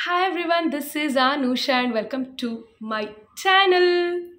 Hi everyone, this is Anusha and welcome to my channel.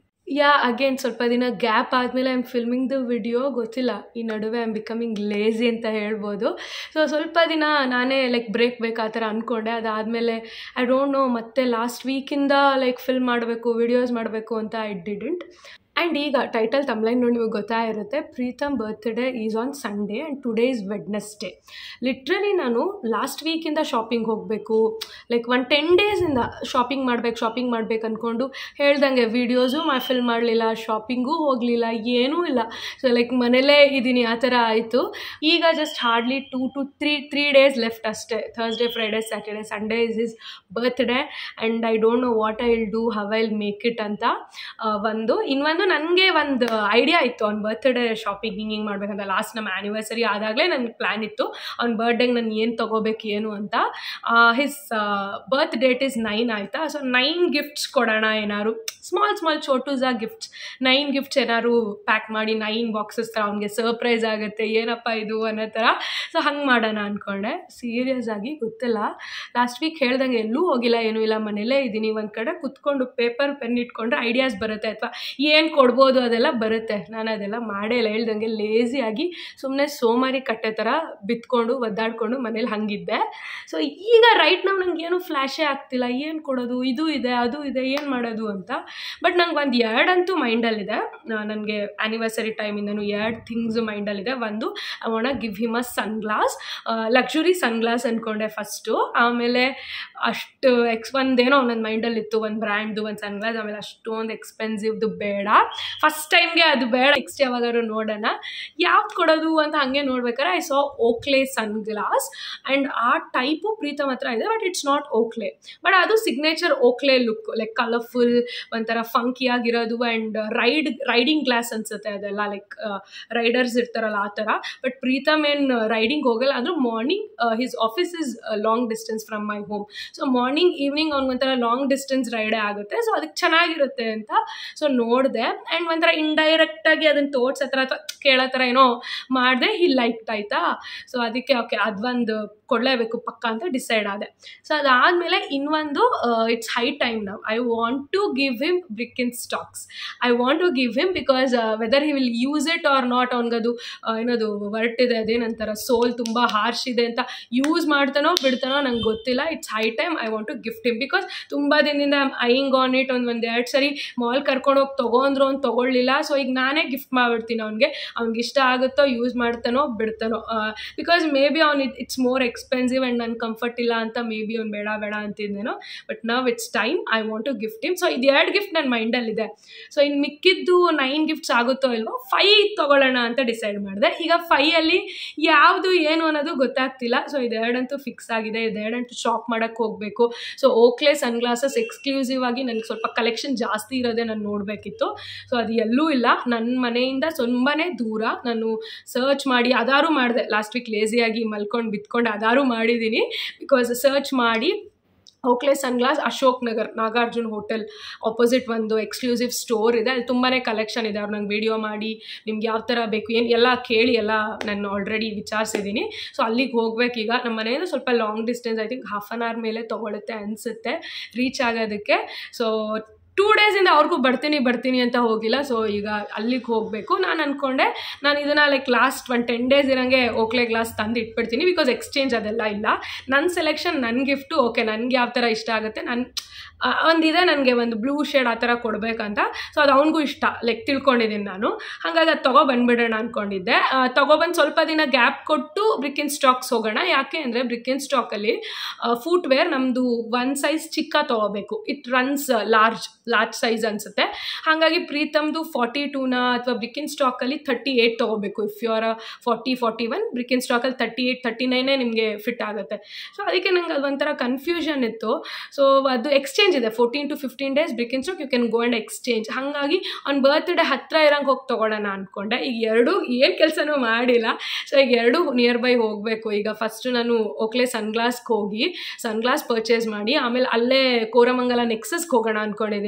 Yeah again ಸ್ವಲ್ಪ ದಿನ gap ಆದಮೇಲೆ I am filming the video ಗೊತ್ತಿಲ್ಲ ಈ ನಡುವೆ ಐ ಆಮ್ ಬಿಕಮಿಂಗ್ ಲೇಝಿ ಅಂತ ಹೇಳ್ಬೋದು ಸೊ ಸ್ವಲ್ಪ ದಿನ ನಾನೇ ಲೈಕ್ ಬ್ರೇಕ್ ಬೇಕು ಆ ಥರ ಅಂದ್ಕೊಂಡೆ ಅದಾದಮೇಲೆ ಐ ಡೋಂಟ್ ನೋ ಮತ್ತೆ ಲಾಸ್ಟ್ ವೀಕಿಂದ ಲೈಕ್ ಫಿಲ್ಮ್ ಮಾಡಬೇಕು ವಿಡಿಯೋಸ್ ಮಾಡಬೇಕು ಅಂತ ಐ ಡಿಡೆಂಟ್ ಆ್ಯಂಡ್ ಈಗ ಟೈಟಲ್ ತಮ್ಲೈನ್ ನೋಡಿ ನಿಮಗೆ ಗೊತ್ತಾಗಿರುತ್ತೆ Preetham birthday is on Sunday and today is Wednesday literally ನಾನು ಲಾಸ್ಟ್ ವೀಕಿಂದ ಶಾಪಿಂಗ್ ಹೋಗಬೇಕು ಲೈಕ್ ಒನ್ ಟೆನ್ ಡೇಸಿಂದ ಶಾಪಿಂಗ್ ಮಾಡ್ಬೇಕು ಶಾಪಿಂಗ್ ಮಾಡ್ಬೇಕು ಅಂದ್ಕೊಂಡು ಹೇಳ್ದಂಗೆ ವೀಡಿಯೋಸು ಮಾ ಫಿಲ್ಮ್ ಮಾಡಲಿಲ್ಲ ಶಾಪಿಂಗೂ ಹೋಗಲಿಲ್ಲ ಏನೂ ಇಲ್ಲ ಸೊ ಲೈಕ್ ಮನೇಲೇ ಇದ್ದೀನಿ ಆ ಥರ ಆಯಿತು ಈಗ just hardly two to three three days left ಅಷ್ಟೇ Thursday Friday Saturday Sunday is is birthday and I don't know what I will do how I will make it ಅಂತ ಆ, ಒಂದು ಇನ್ನೊಂದು ನನಗೆ ಒಂದು ಐಡಿಯಾ ಇತ್ತು ಅವ್ನ ಬರ್ತ್ಡೇ ಶಾಪಿಂಗ್ ಹಿಂಗೆ ಹಿಂಗೆ ಮಾಡ್ಬೇಕಂತ ಲಾಸ್ಟ್ ನಮ್ಮ ಆ್ಯನಿವರ್ಸರಿ ಆದಾಗಲೇ ನನಗೆ ಪ್ಲ್ಯಾನ್ ಇತ್ತು ಅವ್ನ ಬರ್ಡೇಗೆ ನಾನು ಏನು ತೊಗೋಬೇಕು ಏನು ಅಂತ his birth date is nine ಆಯಿತಾ ಸೊ ನೈನ್ ಗಿಫ್ಟ್ಸ್ ಕೊಡೋಣ ಏನಾದ್ರು ಸ್ಮಾಲ್ ಸ್ಮಾಲ್ ಚೋಟೂಸ ಗಿಫ್ಟ್ಸ್ ನೈನ್ ಗಿಫ್ಟ್ಸ್ ಏನಾದ್ರು ಪ್ಯಾಕ್ ಮಾಡಿ ನೈನ್ ಬಾಕ್ಸಸ್ ಥರ ಅವ್ನಿಗೆ ಸರ್ಪ್ರೈಸ್ ಆಗುತ್ತೆ ಏನಪ್ಪ ಇದು ಅನ್ನೋ ಥರ ಸೊ ಹಂಗೆ ಮಾಡೋಣ ಅಂದ್ಕೊಂಡೆ ಸೀರಿಯಸ್ ಆಗಿ ಗೊತ್ತಿಲ್ಲ ಲಾಸ್ಟ್ ವೀಕ್ ಹೇಳ್ದಂಗೆ ಎಲ್ಲೂ ಹೋಗಿಲ್ಲ ಏನೂ ಇಲ್ಲ ಮನೇಲೇ ಇದ್ದೀನಿ ಒಂದು ಕಡೆ ಕುತ್ಕೊಂಡು ಪೇಪರ್ ಪೆನ್ ಇಟ್ಕೊಂಡ್ರೆ ಐಡಿಯಾಸ್ ಬರುತ್ತೆ ಅಥವಾ ಏನು ಕೊಡ್ಬೋದು ಅದೆಲ್ಲ ಬರುತ್ತೆ ನಾನು ಅದೆಲ್ಲ ಮಾಡೇ ಇಲ್ಲ ಹೇಳ್ದಂಗೆ ಲೇಸಿಯಾಗಿ ಸುಮ್ಮನೆ ಸೋಮಾರಿ ಕಟ್ಟೆ ಥರ ಬಿತ್ಕೊಂಡು ಒದ್ದಾಡ್ಕೊಂಡು ಮನೇಲಿ ಹಂಗಿದ್ದೆ ಸೊ ಈಗ ರೈಟ್ ನಾವು ನಂಗೆ ಏನು ಫ್ಲ್ಯಾಶೇ ಆಗ್ತಿಲ್ಲ ಏನು ಕೊಡೋದು ಇದು ಇದೆ ಅದು ಇದೆ ಏನು ಮಾಡೋದು ಅಂತ ಬಟ್ ನಂಗೆ ಒಂದು ಎರಡಂತೂ ಮೈಂಡಲ್ಲಿದೆ ನನಗೆ ಆ್ಯನಿವರ್ಸರಿ ಟೈಮಿಂದನೂ ಎರಡು ಥಿಂಗ್ಸ್ ಮೈಂಡಲ್ಲಿದೆ ಒಂದು I want give him a sunglass luxury sunglass ಅಂದ್ಕೊಂಡೆ ಫಸ್ಟು ಆಮೇಲೆ ಅಷ್ಟು ಎಕ್ಸ್ ಒಂದೇನೋ ನನ್ನ ಮೈಂಡಲ್ಲಿತ್ತು ಒಂದು ಬ್ರ್ಯಾಂಡ್ದು ಒಂದು ಸನ್ ಗ್ಲಾಸ್ ಆಮೇಲೆ ಅಷ್ಟೊಂದು ಎಕ್ಸ್ಪೆನ್ಸಿವ್ದು ಬೇಡ ಫಸ್ಟ್ ಟೈಮ್ಗೆ ಅದು ಬೇಡ ನೆಕ್ಸ್ಟ್ ಯಾವಾಗಾದ್ರು ನೋಡೋಣ ಯಾವ್ದು ಕೊಡೋದು ಅಂತ ಹಾಗೆ ನೋಡ್ಬೇಕಾದ್ರೆ I saw Oakley sunglass and ಆ ಟೈಪು ಪ್ರೀತಮ್ ಹತ್ರ ಇದೆ but it's not Oakley but ಅದು signature Oakley look like colourful ಒಂಥರ ಫಂಕಿ ಆಗಿರೋದು ಆ್ಯಂಡ್ ರೈಡ್ ರೈಡಿಂಗ್ ಗ್ಲಾಸ್ ಅನ್ಸುತ್ತೆ ಅದೆಲ್ಲ ಲೈಕ್ ರೈಡರ್ಸ್ ಇರ್ತಾರಲ್ಲ ಆ ಥರ ಬಟ್ ಪ್ರೀತಮ್ ಏನು ರೈಡಿಂಗ್ ಹೋಗಲ್ಲ ಅಂದರೂ morning his office is long distance from my home so morning evening ಅವ್ನಿಗೊಂಥರ ಲಾಂಗ್ ಡಿಸ್ಟೆನ್ಸ್ ರೈಡೇ ಆಗುತ್ತೆ ಸೊ ಅದಕ್ಕೆ ಚೆನ್ನಾಗಿರುತ್ತೆ ಅಂತ ಸೊ ನೋಡಿದೆ ಆ್ಯಂಡ್ ಒಂಥರ ಇಂಡೈರೆಕ್ಟಾಗಿ ಅದನ್ನು ತೋರ್ಸೋ ಥರ ಅಥವಾ ಕೇಳೋ ಥರ ಏನೋ ಮಾಡಿದೆ ಹಿ ಲೈಕ್ಡ್ ಆಯಿತಾ ಸೊ ಅದಕ್ಕೆ ಓಕೆ ಅದೊಂದು ಕೊಡಲೇಬೇಕು ಪಕ್ಕ ಅಂತ ಡಿಸೈಡ್ ಆದೆ ಸೊ ಅದಾದಮೇಲೆ ಇನ್ನೊಂದು ಇಟ್ಸ್ ಹೈ ಟೈಮ್ ನಾವು I want to give him BRIC in Birkenstocks I want to give him because whether he will use it or not ಅವ್ನಿಗದು ಏನದು ವರ್ಟಿದೆ ಅದೇನಂತಾರ ಸೋಲ್ ತುಂಬ ಹಾರ್ಶ್ ಇದೆ ಅಂತ ಯೂಸ್ ಮಾಡ್ತಾನೋ ಬಿಡ್ತಾನೋ ನಂಗೆ ಗೊತ್ತಿಲ್ಲ it's high time I want to gift him because ತುಂಬ ದಿನದಿಂದ ಐಯಿಂಗ್ ಆನ್ ಇಟ್ ಒಂದು ಒಂದು ಎರಡು ಸರಿ ಮಾಲ್ ಕರ್ಕೊಂಡೋಗಿ ತೊಗೊಂಡ್ರು ಅವ್ನು ತೊಗೊಳ್ಳಿಲ್ಲ ಸೊ ಈಗ ನಾನೇ ಗಿಫ್ಟ್ ಮಾಡಿಬಿಡ್ತೀನಿ ಅವ್ನಿಗೆ ಅವ್ನಿಗೆ ಇಷ್ಟ ಆಗುತ್ತೋ ಯೂಸ್ ಮಾಡ್ತಾನೋ ಬಿಡ್ತಾನೋ ಬಿಕಾಸ್ ಮೇ ಬಿ ಅವ್ನು ಇಟ್ಸ್ ಮೋರ್ ಎಕ್ಸ್ಪೆನ್ಸಿವ್ ಆ್ಯಂಡ್ ನನ್ನ ಕಂಫರ್ಟ್ ಇಲ್ಲ ಅಂತ ಮೇ ಬಿ ಅವ್ನು ಬೇಡ ಬೇಡ ಅಂತಿದ್ದೇನೋ but now it's time I want to gift him so ಇದು ಎರಡು ಗಿಫ್ಟ್ ನನ್ನ ಮೈಂಡಲ್ಲಿದೆ ಸೊ ಇನ್ನು ಮಿಕ್ಕಿದ್ದು ನೈನ್ ಗಿಫ್ಟ್ಸ್ ಆಗುತ್ತೋ ಇಲ್ವೋ ಫೈ ತೊಗೊಳ್ಳೋಣ ಅಂತ ಡಿಸೈಡ್ ಮಾಡಿದೆ ಈಗ ಫೈಯಲ್ಲಿ ಯಾವುದು ಏನು ಅನ್ನೋದು ಗೊತ್ತಾಗ್ತಿಲ್ಲ ಸೊ ಇದೆರಡಂತೂ ಫಿಕ್ಸ್ ಆಗಿದೆ ಇದೆರಡಂತೂ ಶಾಪ್ ಮಾಡೋಕ್ಕೆ ಹೋಗಬೇಕು so Oakley sunglasses exclusive ಆಗಿ ನನಗೆ ಸ್ವಲ್ಪ ಕಲೆಕ್ಷನ್ ಜಾಸ್ತಿ ಇರೋದೇ ನಾನು ನೋಡಬೇಕಿತ್ತು ಸೊ ಅದು ಎಲ್ಲೂ ಇಲ್ಲ ನನ್ನ ಮನೆಯಿಂದ ತುಂಬಾ ದೂರ ನಾನು ಸರ್ಚ್ ಮಾಡಿ ಅದಾರು ಮಾಡಿದೆ ಲಾಸ್ಟ್ ವೀಕ್ ಲೇಸಿಯಾಗಿ ಮಲ್ಕೊಂಡು ಬಿತ್ಕೊಂಡು ಅದಾರು ಮಾಡಿದ್ದೀನಿ ಬಿಕಾಸ್ ಸರ್ಚ್ ಮಾಡಿ Oakley sunglass Ashok Nagar Nagarjun hotel opposite ಒಂದು ಎಕ್ಸ್ಕ್ಲೂಸಿವ್ ಸ್ಟೋರ್ ಇದೆ ಅಲ್ಲಿ ತುಂಬಾ ಕಲೆಕ್ಷನ್ ಇದೆ ಅವ್ರು ನಂಗೆ ವಿಡಿಯೋ ಮಾಡಿ ನಿಮ್ಗೆ ಯಾವ ಥರ ಬೇಕು ಏನು ಎಲ್ಲ ಕೇಳಿ ಎಲ್ಲ ನಾನು ಆಲ್ರೆಡಿ ವಿಚಾರಿಸಿದ್ದೀನಿ ಸೊ ಅಲ್ಲಿಗೆ ಹೋಗ್ಬೇಕೀಗ ನಮ್ಮ ಮನೆಯಿಂದ ಸ್ವಲ್ಪ long distance I think half an hour ಮೇಲೆ ತೊಗೊಳುತ್ತೆ ಅನಿಸುತ್ತೆ ರೀಚ್ ಆಗೋದಕ್ಕೆ ಸೊ ಟೂ ಡೇಸಿಂದ ಅವ್ರಿಗೂ ಬರ್ತೀನಿ ಬರ್ತೀನಿ ಅಂತ ಹೋಗಿಲ್ಲ ಸೊ ಈಗ ಅಲ್ಲಿಗೆ ಹೋಗಬೇಕು ನಾನು ಅಂದ್ಕೊಂಡೆ ನಾನು ಇದನ್ನು like last one ten days ಇರೋಂಗೆ ಓಕ್ಲೆ ಗ್ಲಾಸ್ ತಂದು ಇಟ್ಬಿಡ್ತೀನಿ ಬಿಕಾಸ್ ಎಕ್ಸ್ಚೇಂಜ್ ಅದೆಲ್ಲ ಇಲ್ಲ ನನ್ನ ಸೆಲೆಕ್ಷನ್ ನನ್ನ ಗಿಫ್ಟು ಓಕೆ ನನಗೆ ಯಾವ ಥರ ಇಷ್ಟ ಆಗುತ್ತೆ ನನ್ನ ಒಂದಿದೆ ನನಗೆ ಒಂದು ಬ್ಲೂ ಶೇಡ್ ಆ ಥರ ಕೊಡಬೇಕಂತ ಸೊ ಅದು ಅವ್ನಿಗೂ ಇಷ್ಟ ಲೈಕ್ ತಿಳ್ಕೊಂಡಿದ್ದೀನಿ ನಾನು ಹಾಗಾಗಿ ಅದು ತೊಗೊಬಂದ್ಬಿಡೋಣ ಅಂದ್ಕೊಂಡಿದ್ದೆ ತೊಗೊಬಂದು ಸ್ವಲ್ಪ ದಿನ ಗ್ಯಾಪ್ ಕೊಟ್ಟು ಬ್ರಿಕಿನ್ ಸ್ಟಾಕ್ಸ್ ಹೋಗೋಣ ಯಾಕೆ ಅಂದರೆ ಬ್ರಿಕಿನ್ ಸ್ಟಾಕಲ್ಲಿ ಫುಟ್ವೇರ್ ನಮ್ಮದು ಒನ್ ಸೈಜ್ ಚಿಕ್ಕ ತೊಗೋಬೇಕು it runs large large size ಅನಿಸುತ್ತೆ ಹಾಗಾಗಿ ಪ್ರೀತಮ್ದು ಫಾರ್ಟಿ ಟೂನ ಅಥವಾ ಬ್ರಿಕಿನ್ ಸ್ಟಾಕಲ್ಲಿ ಥರ್ಟಿ ಏಯ್ಟ್ ತೊಗೋಬೇಕು if you are forty forty one ಬ್ರಿಕಿನ್ ಸ್ಟಾಕಲ್ಲಿ ತರ್ಟಿ ಏಯ್ಟ್ ತರ್ಟಿ ನೈನೇ ನಿಮಗೆ ಫಿಟ್ ಆಗುತ್ತೆ ಸೊ ಅದಕ್ಕೆ ನಂಗೆ ಅದೊಂಥರ ಕನ್ಫ್ಯೂಷನ್ ಇತ್ತು ಸೊ ಅದು ಎಕ್ಸ್ಚೇಂಜ್ ಇದೆ fourteen to fifteen days Birkenstock you can go and exchange ಹಾಗಾಗಿ ಅವ್ನ ಬರ್ತ್ಡೇ ಹತ್ತಿರ ಇರೋಂಗೆ ಹೋಗಿ ತೊಗೊಳೋಣ ಅಂದ್ಕೊಂಡೆ ಈಗ ಎರಡು ಏನು ಕೆಲಸನೂ ಮಾಡಿಲ್ಲ ಸೊ ಈಗ ಎರಡು ನಿಯರ್ ಬೈ ಹೋಗಬೇಕು ಈಗ ಫಸ್ಟು ನಾನು ಓಕ್ಲೆ ಸನ್ ಗ್ಲಾಸ್ಗೆ ಹೋಗಿ ಸನ್ ಗ್ಲಾಸ್ ಪರ್ಚೇಸ್ ಮಾಡಿ ಆಮೇಲೆ ಅಲ್ಲೇ ಕೋರಮಂಗಲ ನೆಕ್ಸಸ್ಗೆ ಹೋಗೋಣ ಅಂದ್ಕೊಂಡಿದ್ದೀನಿ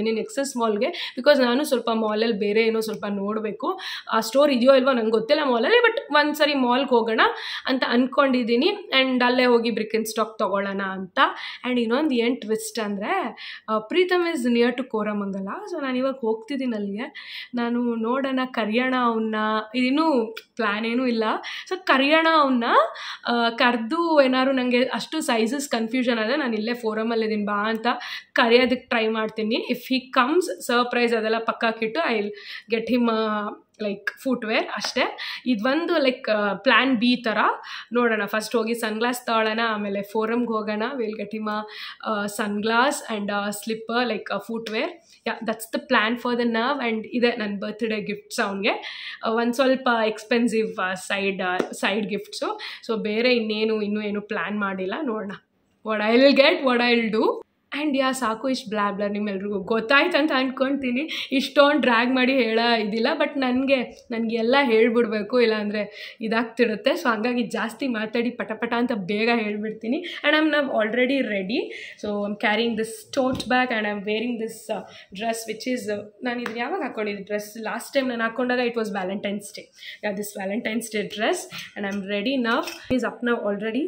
ಇದ್ದೀನಿ ನೆಕ್ಸಸ್ ಮಾಲ್ಗೆ ಬಿಕಾಸ್ ನಾನು ಸ್ವಲ್ಪ ಮಾಲಲ್ಲಿ ಬೇರೆ ಏನೋ ಸ್ವಲ್ಪ ನೋಡಬೇಕು ಆ ಸ್ಟೋರ್ ಇದೆಯೋ ಇಲ್ವೋ ನಂಗೆ ಗೊತ್ತಿಲ್ಲ ಮಾಲಲ್ಲಿ ಬಟ್ ಒಂದು ಸರಿ ಮಾಲ್ಗೆ ಹೋಗೋಣ ಅಂತ ಅಂದ್ಕೊಂಡಿದ್ದೀನಿ ಆ್ಯಂಡ್ ಅಲ್ಲೇ ಹೋಗಿ ಬ್ರಿಕನ್ ಸ್ಟಾಕ್ ತೊಗೊಳ್ಳೋಣ ಅಂತ ಆ್ಯಂಡ್ ಇನ್ನೊಂದು ಏನು ಟ್ವಿಸ್ಟ್ ಅಂದರೆ Preetham is near to Koramangala so ನಾನು ಇವಾಗ ಹೋಗ್ತಿದ್ದೀನಿ ಅಲ್ಲಿಗೆ ನಾನು ನೋಡೋಣ ಕರಿಯೋಣ ಅವನ್ನ ಇನ್ನೂ ಪ್ಲ್ಯಾನ್ ಏನೂ ಇಲ್ಲ ಸೊ ಕರಿಯೋಣ ಅವನ್ನ ಕರೆದು ಏನಾದ್ರು ನನಗೆ ಅಷ್ಟು ಸೈಜಸ್ ಕನ್ಫ್ಯೂಷನ್ ಆದರೆ ನಾನು ಇಲ್ಲೇ ಫೋರಮಲ್ಲಿದ್ದೀನಿ ಬಾ ಅಂತ ಕರೆಯೋದಕ್ಕೆ ಟ್ರೈ ಮಾಡ್ತೀನಿ ಇಫ್ ಹಿ ಕಮ್ಸ್ ಸರ್ಪ್ರೈಸ್ ಅದೆಲ್ಲ ಪಕ್ಕಾಕಿಟ್ಟು I will get him like footwear ಅಷ್ಟೇ ಇದೊಂದು ಲೈಕ್ ಪ್ಲ್ಯಾನ್ ಬಿ ಥರ ನೋಡೋಣ ಫಸ್ಟ್ ಹೋಗಿ ಸನ್ಗ್ಲಾಸ್ ತಗೊಳ್ಳೋಣ ಆಮೇಲೆ ಫೋರಮ್ಗೆ ಹೋಗೋಣ will get him sunglass and slipper like footwear yeah that's the plan for the now and ಇದೆ ನನ್ನ ಬರ್ತ್ಡೇ ಗಿಫ್ಟ್ಸ್ ಅವನಿಗೆ ಒಂದು ಸ್ವಲ್ಪ expensive side side gifts so ಬೇರೆ ಇನ್ನೇನು ಇನ್ನೂ ಏನು ಪ್ಲ್ಯಾನ್ ಮಾಡಿಲ್ಲ ನೋಡೋಣ what I will get what I will do and yeah ಸಾಕು ಇಷ್ಟು ಬ್ಲಾ ಬ್ಲಾ ನಿಮ್ಮೆಲ್ರಿಗೂ ಗೊತ್ತಾಯ್ತು ಅಂತ ಅಂದ್ಕೊಳ್ತೀನಿ ಇಷ್ಟೊಂದು ಡ್ರ್ಯಾಗ್ ಮಾಡಿ ಹೇಳೋ ಇದಿಲ್ಲ ಬಟ್ ನನಗೆ ನನಗೆ ಎಲ್ಲ ಹೇಳ್ಬಿಡ್ಬೇಕು ಇಲ್ಲಾಂದರೆ ಇದಾಗ್ತಿರುತ್ತೆ ಸೊ ಹಂಗಾಗಿ ಜಾಸ್ತಿ ಮಾತಾಡಿ ಪಟ ಪಟ ಅಂತ ಬೇಗ ಹೇಳ್ಬಿಡ್ತೀನಿ and I'm now already ready so I'm carrying this tote bag and I am wearing this dress which is ನಾನು ಇದನ್ನ ಯಾವಾಗ ಹಾಕ್ಕೊಂಡಿದ್ದೆ ಡ್ರೆಸ್ ಲಾಸ್ಟ್ ಟೈಮ್ ನಾನು ಹಾಕ್ಕೊಂಡಾಗ it was Valentine's Day yeah this Valentine's Day dress and I am ready now is up now already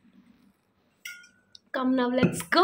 Come now, let's go.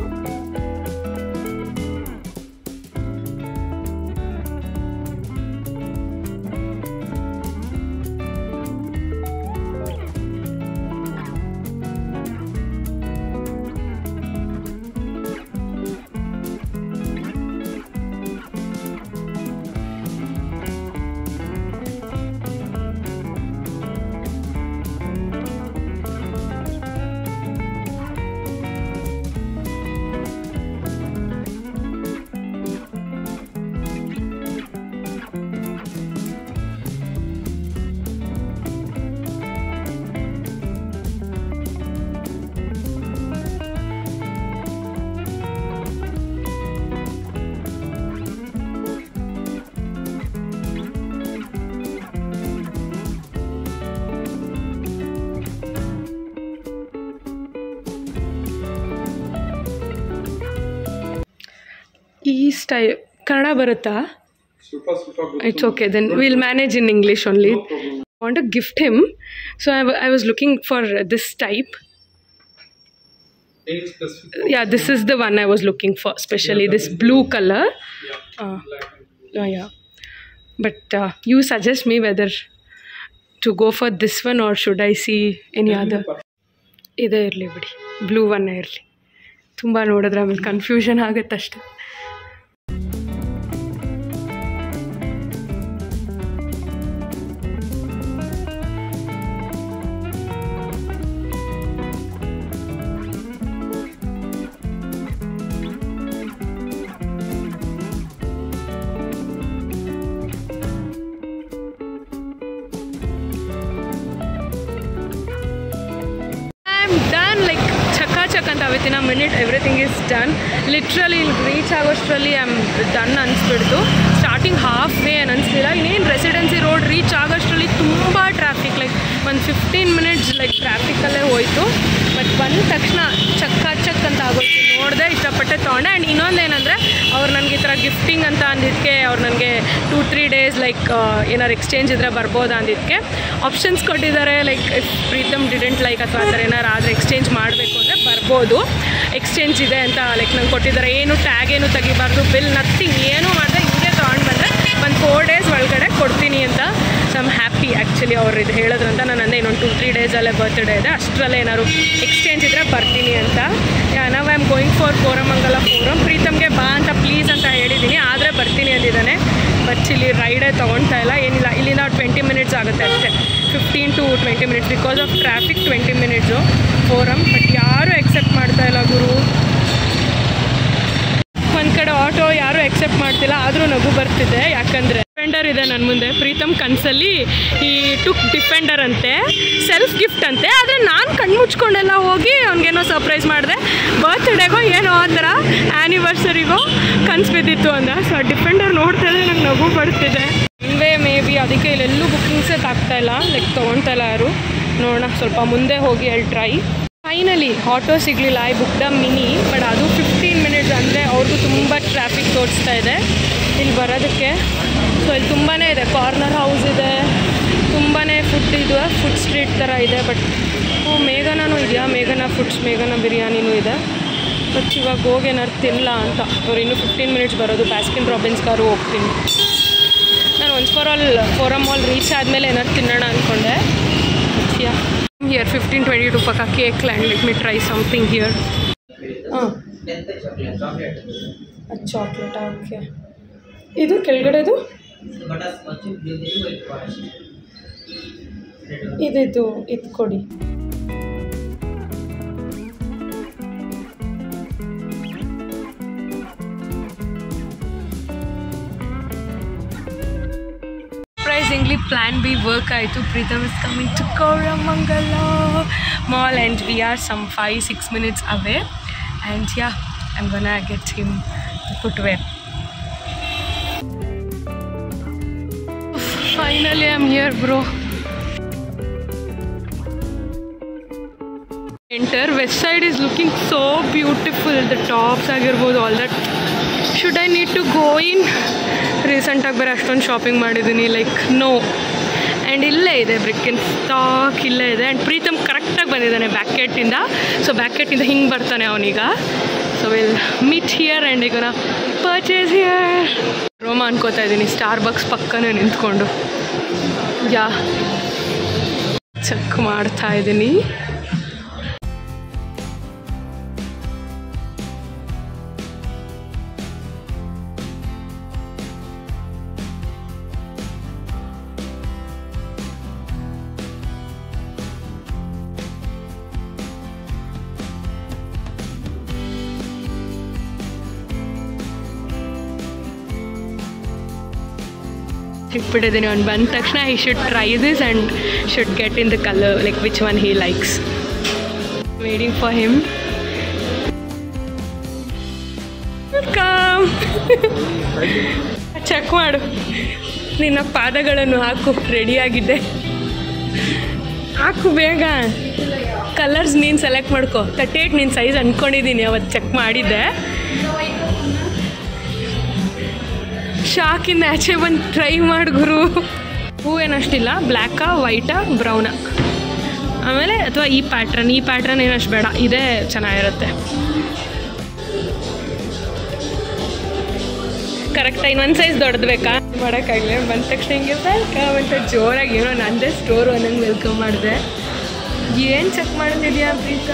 ಈ ಸ್ಟೈ ಕನ್ನಡ ಬರುತ್ತಾ ಸ್ವಲ್ಪ ಸ್ವಲ್ಪ ಗೊತ್ತು. It's okay then will manage in English only want to gift him so I I was looking for this type Any specific yeah this is the one i was looking for especially this blue color Yeah, uh, black and blue. oh, yeah but uh, you suggest me whether to go for this one or should i see any other ಇದೇ ಇರಲಿ ಬಿಡಿ blue ಒನ್ನೇ ಇರಲಿ ತುಂಬ ನೋಡಿದ್ರೆ ಆಮೇಲೆ confusion ಆಗುತ್ತೆ ಅಷ್ಟೆ I am done like ಚಕ್ಕ ಚಕ್ ಅಂತ within a minute everything is done literally ಇಲ್ಲಿ ರೀಚ್ ಆಗೋಷ್ಟರಲ್ಲಿ ಐ ಆಮ್ ಡನ್ ಅನಿಸ್ಬಿಡ್ತು ಸ್ಟಾರ್ಟಿಂಗ್ ಹಾಫ್ ವೇ ಏನು ಅನಿಸ್ಲಿಲ್ಲ ಇನ್ನೇನು ರೆಸಿಡೆನ್ಸಿ ರೋಡ್ ರೀಚ್ ಆಗೋಷ್ಟರಲ್ಲಿ ತುಂಬ ಟ್ರಾಫಿಕ್ ಲೈಕ್ ಒಂದು ಫಿಫ್ಟೀನ್ ಮಿನಿಟ್ಸ್ ಲೈಕ್ ಟ್ರಾಫಿಕಲ್ಲೇ ಹೋಯಿತು ಬಟ್ ಬಂದ ತಕ್ಷಣ ಚಕ್ಕ ಚಕ್ ಅಂತ ಆಗೋಯ್ತು ನೋಡಿದೆ ಇಷ್ಟಪಟ್ಟೆ ತೊಗೊಂಡೆ ಆ್ಯಂಡ್ ಇನ್ನೊಂದು ಏನಂದರೆ ಅವ್ರು ನನಗೆ ಈ ಥರ ಗಿಫ್ಟಿಂಗ್ ಅಂತ ಅಂದಿದ್ದಕ್ಕೆ ಅವ್ರು ನನಗೆ ಟೂ ತ್ರೀ ಡೇಸ್ ಲೈಕ್ ಏನಾರು ಎಕ್ಸ್ಚೇಂಜ್ ಇದ್ದರೆ ಬರ್ಬೋದಾ ಅಂದಿದ್ದಕ್ಕೆ ಆಪ್ಷನ್ಸ್ ಕೊಟ್ಟಿದ್ದಾರೆ like if Preetham didn't like ಅಥವಾ ಆ ಥರ ಏನಾರು ಆದರೆ ಎಕ್ಸ್ಚೇಂಜ್ ಮಾಡಬೇಕು ಅಂದರೆ ಬರ್ಬೋದು ಎಕ್ಸ್ಚೇಂಜ್ ಇದೆ ಅಂತ ಲೈಕ್ ನಂಗೆ ಕೊಟ್ಟಿದ್ದಾರೆ ಏನು ಟ್ಯಾಗ್ ಏನು ತೆಗಿಬಾರ್ದು ಬಿಲ್ ನಥಿಂಗ್ ಏನೂ ಮಾಡಿದೆ ಹಿಂಗೆ ತೊಗೊಂಡು ಬಂದರೆ ಒಂದು ಫೋರ್ ಡೇಸ್ ಒಳಗಡೆ ಕೊಡ್ತೀನಿ ಅಂತ ಸೊ ಐಮ್ ಹ್ಯಾಪಿ ಆ್ಯಕ್ಚುಲಿ ಅವ್ರು ಇದು ಹೇಳಿದ್ರಂತ ನಾನು ಅಂದೆ ಇನ್ನೊಂದು ಟೂ ತ್ರೀ ಡೇಸಲ್ಲೇ ಬರ್ತ್ಡೇ ಇದೆ ಅಷ್ಟರಲ್ಲೇ ಏನಾದ್ರು ಎಕ್ಸ್ಚೇಂಜ್ ಇದ್ದರೆ ಬರ್ತೀನಿ ಅಂತ ನಾವು I am going for Koramangala Forum ಪ್ರೀತಮ್ಗೆ ಬಾ ಅಂತ ಪ್ಲೀಸ್ ಅಂತ ಹೇಳಿದ್ದೀನಿ ಆದರೆ ಬರ್ತೀನಿ ಅಂದಿದ್ದಾನೆ ಬಟ್ ಇಲ್ಲಿ ರೈಡೇ ತೊಗೊಳ್ತಾ ಇಲ್ಲ ಏನಿಲ್ಲ ಇಲ್ಲಿಂದ ಟ್ವೆಂಟಿ ಮಿನಿಟ್ಸ್ ಆಗುತ್ತೆ ಅಷ್ಟೇ fifteen to twenty minutes because of traffic twenty minutes Forum but ಯಾರೂ ಎಕ್ಸೆಪ್ಟ್ ಮಾಡ್ತಾ ಇಲ್ಲ ಗುರು ಒಂದು ಕಡೆ ಆಟೋ ಯಾರೂ ಎಕ್ಸೆಪ್ಟ್ ಮಾಡ್ತಿಲ್ಲ ಆದರೂ ನಗು ಬರ್ತಿದೆ ಯಾಕಂದರೆ ಡಿಫೆಂಡರ್ ಇದೆ ನನ್ನ ಮುಂದೆ ಪ್ರೀತಮ್ ಕನ್ಸಲ್ಲಿ ಈ ಟುಕ್ ಡಿಫೆಂಡರ್ ಅಂತೆ ಸೆಲ್ಫ್ ಗಿಫ್ಟ್ ಅಂತೆ ಆದರೆ ನಾನು ಕಣ್ಮುಚ್ಕೊಂಡೆಲ್ಲ ಹೋಗಿ ಅವ್ನಿಗೇನೋ ಸರ್ಪ್ರೈಸ್ ಮಾಡಿದೆ ಬರ್ತ್ಡೇಗೋ ಏನೋ ಆ ಥರ ಆ್ಯನಿವರ್ಸರಿಗೋ ಕನ್ಸು ಬಿದ್ದಿತ್ತು ಅಂದ ಸೊ ಡಿಫೆಂಡರ್ ನೋಡ್ತಾ ಇದ್ರೆ ನಂಗೆ ನಗು ಬರ್ತಿದೆ ಇನ್ವೇ ಮೇ ಬಿ ಅದಕ್ಕೆ ಇಲ್ಲೆಲ್ಲೂ ಬುಕ್ಕಿಂಗ್ಸೇ ತಾಗ್ತಾ ಇಲ್ಲ ಲೈಕ್ ತೊಗೊಳ್ತಾ ಇಲ್ಲ ಯಾರು ನೋಡೋಣ ಸ್ವಲ್ಪ ಮುಂದೆ ಹೋಗಿ ಅಲ್ಲಿ ಟ್ರೈ ಫೈನಲಿ ಆಟೋ ಸಿಗಲಿಲ್ಲ I book the mini but ಅದು ಫಿಫ್ಟೀನ್ ಮಿನಿಟ್ಸ್ ಅಂದರೆ ಅವ್ರಿಗೂ ತುಂಬ ತುಂಬ ಟ್ರಾಫಿಕ್ ತೋರಿಸ್ತಾ ಇದೆ ಇಲ್ಲಿ ಬರೋದಕ್ಕೆ ಸೊ ಇಲ್ಲಿ ತುಂಬಾ ಇದೆ ಕಾರ್ನರ್ ಹೌಸ್ ಇದೆ ತುಂಬಾ ಫುಡ್ ಇದು ಫುಡ್ ಸ್ಟ್ರೀಟ್ ಥರ ಇದೆ ಬಟ್ ಓ ಮೇಘನೂ ಇದೆಯಾ ಮೇಘನ ಫುಡ್ಸ್ ಮೇಘನ ಬಿರಿಯಾನಿನೂ ಇದೆ ಬಟ್ ಇವಾಗ ಹೋಗಿ ಏನಾರು ತಿನ್ನಲ್ಲ ಅಂತ ಅವ್ರು ಇನ್ನೂ ಫಿಫ್ಟೀನ್ ಮಿನಿಟ್ಸ್ ಬರೋದು ಬ್ಯಾಸ್ಕಿನ್ ರಾಬಿನ್ಸ್ ಕಾರು ಹೋಗ್ತೀನಿ ನಾನು once for all Forum mall reach ಆದಮೇಲೆ ಏನಾರು ತಿನ್ನೋಣ ಅಂದ್ಕೊಂಡೆ yeah here fifteen twenty to ಪಕ್ಕ cake land let me try something here ಹಾಂ ಚಾಕ್ಲೇಟ್ ಓಕೆ ಇದು ಕೆಳಗಡೆದು ಇದಿದು ಇದು ಕೊಡಿ ಸರ್ಪ್ರೈಸಿಂಗ್ಲಿ ಪ್ಲಾನ್ ಬಿ ವರ್ಕ್ ಆಯಿತು Preetham is coming to Koramangala mall and we are some five six minutes away and yeah I'm gonna get him footwear finally I'm here bro enter Westside is looking so beautiful the tops ಆಗಿರ್ಬೋದು all that should I need to go in ರೀಸೆಂಟಾಗಿ ಬೇರೆ ಅಷ್ಟೊಂದು shopping ಮಾಡಿದ್ದೀನಿ like know and ಇಲ್ಲೇ ಇದೆ ಬ್ರಿಕ್ಕಿನ್ stock ಇಲ್ಲೇ ಇದೆ and Preetham ಕರೆಕ್ಟಾಗಿ ಬಂದಿದ್ದಾನೆ ಬ್ಯಾಕೆಟಿಂದ ಸೊ ಬ್ಯಾಕೆಟಿಂದ ಹಿಂಗೆ ಬರ್ತಾನೆ ಅವನೀಗ so will meet here and ಈಗ ಪರ್ಚೇಸ್ ಹಿಯರ್ ರೋಮ ಅನ್ಕೋತಾ ಇದ್ದೀನಿ ಸ್ಟಾರ್ ಬಕ್ಸ್ ಪಕ್ಕನೇ ನಿಂತ್ಕೊಂಡು ಯಾ ಚೆಕ್ ಮಾಡ್ತಾ ಇದ್ದೀನಿ ಇಟ್ಬಿಟ್ಟಿದ್ದೀನಿ ಅವ್ನು ಬಂದ ತಕ್ಷಣ he should try this and should get in the colour like which one he likes waiting for him come check ಮಾಡು ನಿನ್ನ ಪಾದಗಳನ್ನು ಹಾಕು ರೆಡಿಯಾಗಿದ್ದೆ ಹಾಕು ಬೇಗ ಕಲರ್ಸ್ ನೀನು ಸೆಲೆಕ್ಟ್ ಮಾಡ್ಕೊ ತರ್ಟಿ ಏಟ್ ನಿನ್ನ ಸೈಜ್ ಅಂದ್ಕೊಂಡಿದ್ದೀನಿ ಅವತ್ತು ಚೆಕ್ ಮಾಡಿದ್ದೆ ಶಾಕಿಂದ ಆಚೆ ಬಂದು ಟ್ರೈ ಮಾಡಿ ಗುರು ಹೂವೇನಷ್ಟಿಲ್ಲ ಬ್ಲ್ಯಾಕಾ ವೈಟಾ ಬ್ರೌನಾ ಆಮೇಲೆ ಅಥವಾ ಈ ಪ್ಯಾಟ್ರನ್ ಈ ಪ್ಯಾಟ್ರನ್ ಏನಷ್ಟು ಬೇಡ ಇದೇ ಚೆನ್ನಾಗಿರುತ್ತೆ ಕರೆಕ್ಟಾಗಿ ಇನ್ನೊಂದು ಸೈಜ್ ದೊಡ್ಡದು ಬೇಕಾ ಮಾಡೋಕ್ಕಾಗಲಿ ಬಂದ ತಕ್ಷಣ ಹಿಂಗೆ ವೆಲ್ಕಮ್ ಅಂತ ಜೋರಾಗಿ ಏನೋ ನಂದೇ ಸ್ಟೋರು ಅನ್ನಂಗೆ ವೆಲ್ಕಮ್ ಮಾಡಿದೆ ಏನು ಚೆಕ್ ಮಾಡ್ತಿದ್ಯಾ ಪ್ರೀತ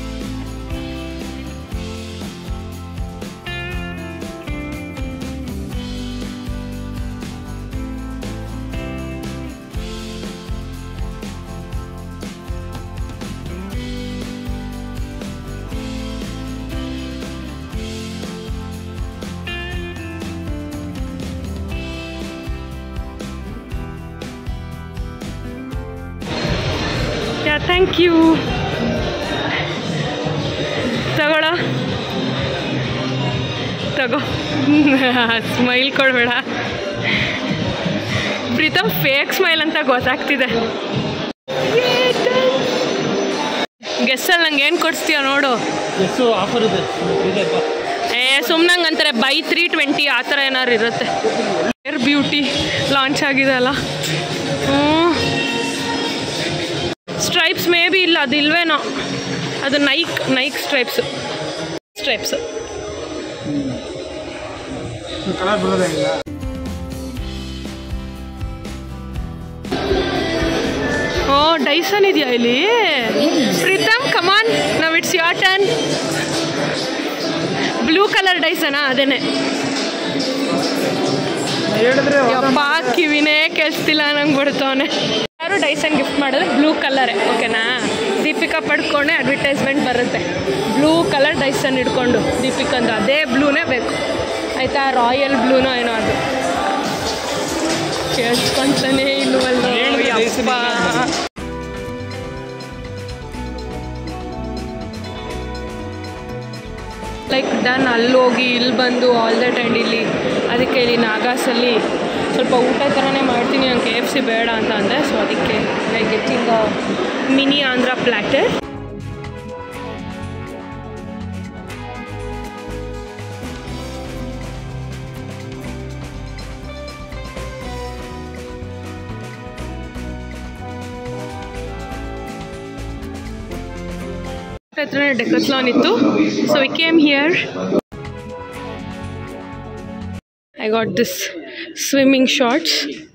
ಯಾ ಥ್ಯಾಂಕ್ ಯು ತಗೊಳ್ಳೋ ತಗೋ ಸ್ಮೈಲ್ ಕೊಡಬೇಡ ಪ್ರೀತಮ್ ಫೇಕ್ ಸ್ಮೈಲ್ ಅಂತ ಗೊತ್ತಾಗ್ತಿದೆ ಗೆಸ್ಸಲ್ಲಿ ನಂಗೆ ಏನು ಕೊಡಿಸ್ತೀಯ ನೋಡು ಎಷ್ಟು ಆಫರ್ ಇದೆ ಇದೆ ಬಾ. ಏ ಸುಮ್ನಂಗೆ ಅಂತಾರೆ ಬೈ ತ್ರೀ ಟ್ವೆಂಟಿ ಆ ಥರ ಏನಾರು ಇರುತ್ತೆ ಏರ್ ಬ್ಯೂಟಿ ಲಾಂಚ್ ಆಗಿದೆ ಅಲ್ಲ ಹ್ಞೂ ಸ್ಟ್ರೈಪ್ಸ್ ಮೇ ಬಿ ಇಲ್ಲ ಅದು ಇಲ್ವೇನೋ ಅದು Nike Nike stripes stripes colour ಬರೋದೇ ಇಲ್ಲ ಓ ಡೈಸನ್ ಇದೆಯಾ ಇಲ್ಲಿ ಪ್ರೀತಮ್ ಕಮಾನ್ ನಾವು it's your turn blue colour ಡೈಸನಾ ಅದೇನೆ ಹೇಳಿದ್ರೆ ಯಪ್ಪ ಕಿವಿನೇ ಕೇಳಿಸ್ತಿಲ್ಲ ನಂಗೆ ಬಿಡ್ತವನೆ ಯಾರು ಡೈಸನ್ ಗಿಫ್ಟ್ ಮಾಡಿದ್ರೆ ಬ್ಲೂ ಕಲರೇ ಓಕೆನಾ ದೀಪಿಕಾ ಪಡ್ಕೊಂಡೆ ಅಡ್ವರ್ಟೈಸ್ಮೆಂಟ್ ಬರುತ್ತೆ ಬ್ಲೂ ಕಲರ್ ಡೈಸನ್ ಇಟ್ಕೊಂಡು ದೀಪಿಕಂದು ಅದೇ ಬ್ಲೂನೇ ಬೇಕು ಆಯಿತಾ ರಾಯಲ್ ಬ್ಲೂನೋ ಏನೋ ಅದು ಕೇಳಿಸ್ಕೊಂತಾನೆ ಇಲ್ವಲ್ಲ ಹೇಳಿದ್ರೆ Dyson ಯಪ್ಪ ಇಲ್ಲ ಲೈಕ್ ಡನ್ ಅಲ್ಲಿ ಹೋಗಿ ಇಲ್ಲಿ ಬಂದು ಆಲ್ ದಟ್ ಆ್ಯಂಡ್ ಇಲ್ಲಿ ಅದಕ್ಕೆ ಇಲ್ಲಿ ನಾಗಾಸಲ್ಲಿ ಸ್ವಲ್ಪ ಊಟ ಥರನೇ ಮಾಡ್ತೀನಿ ನಂಗೆ ಕೆ ಎಫ್ ಸಿ ಬೇಡ ಅಂತ ಅಂದೆ ಸೊ ಅದಕ್ಕೆ I getting mini Andhra platter product ಹತ್ರ ಡೆಕತ್ಲಾನ್ ಇತ್ತು so we came here I got this swimming shorts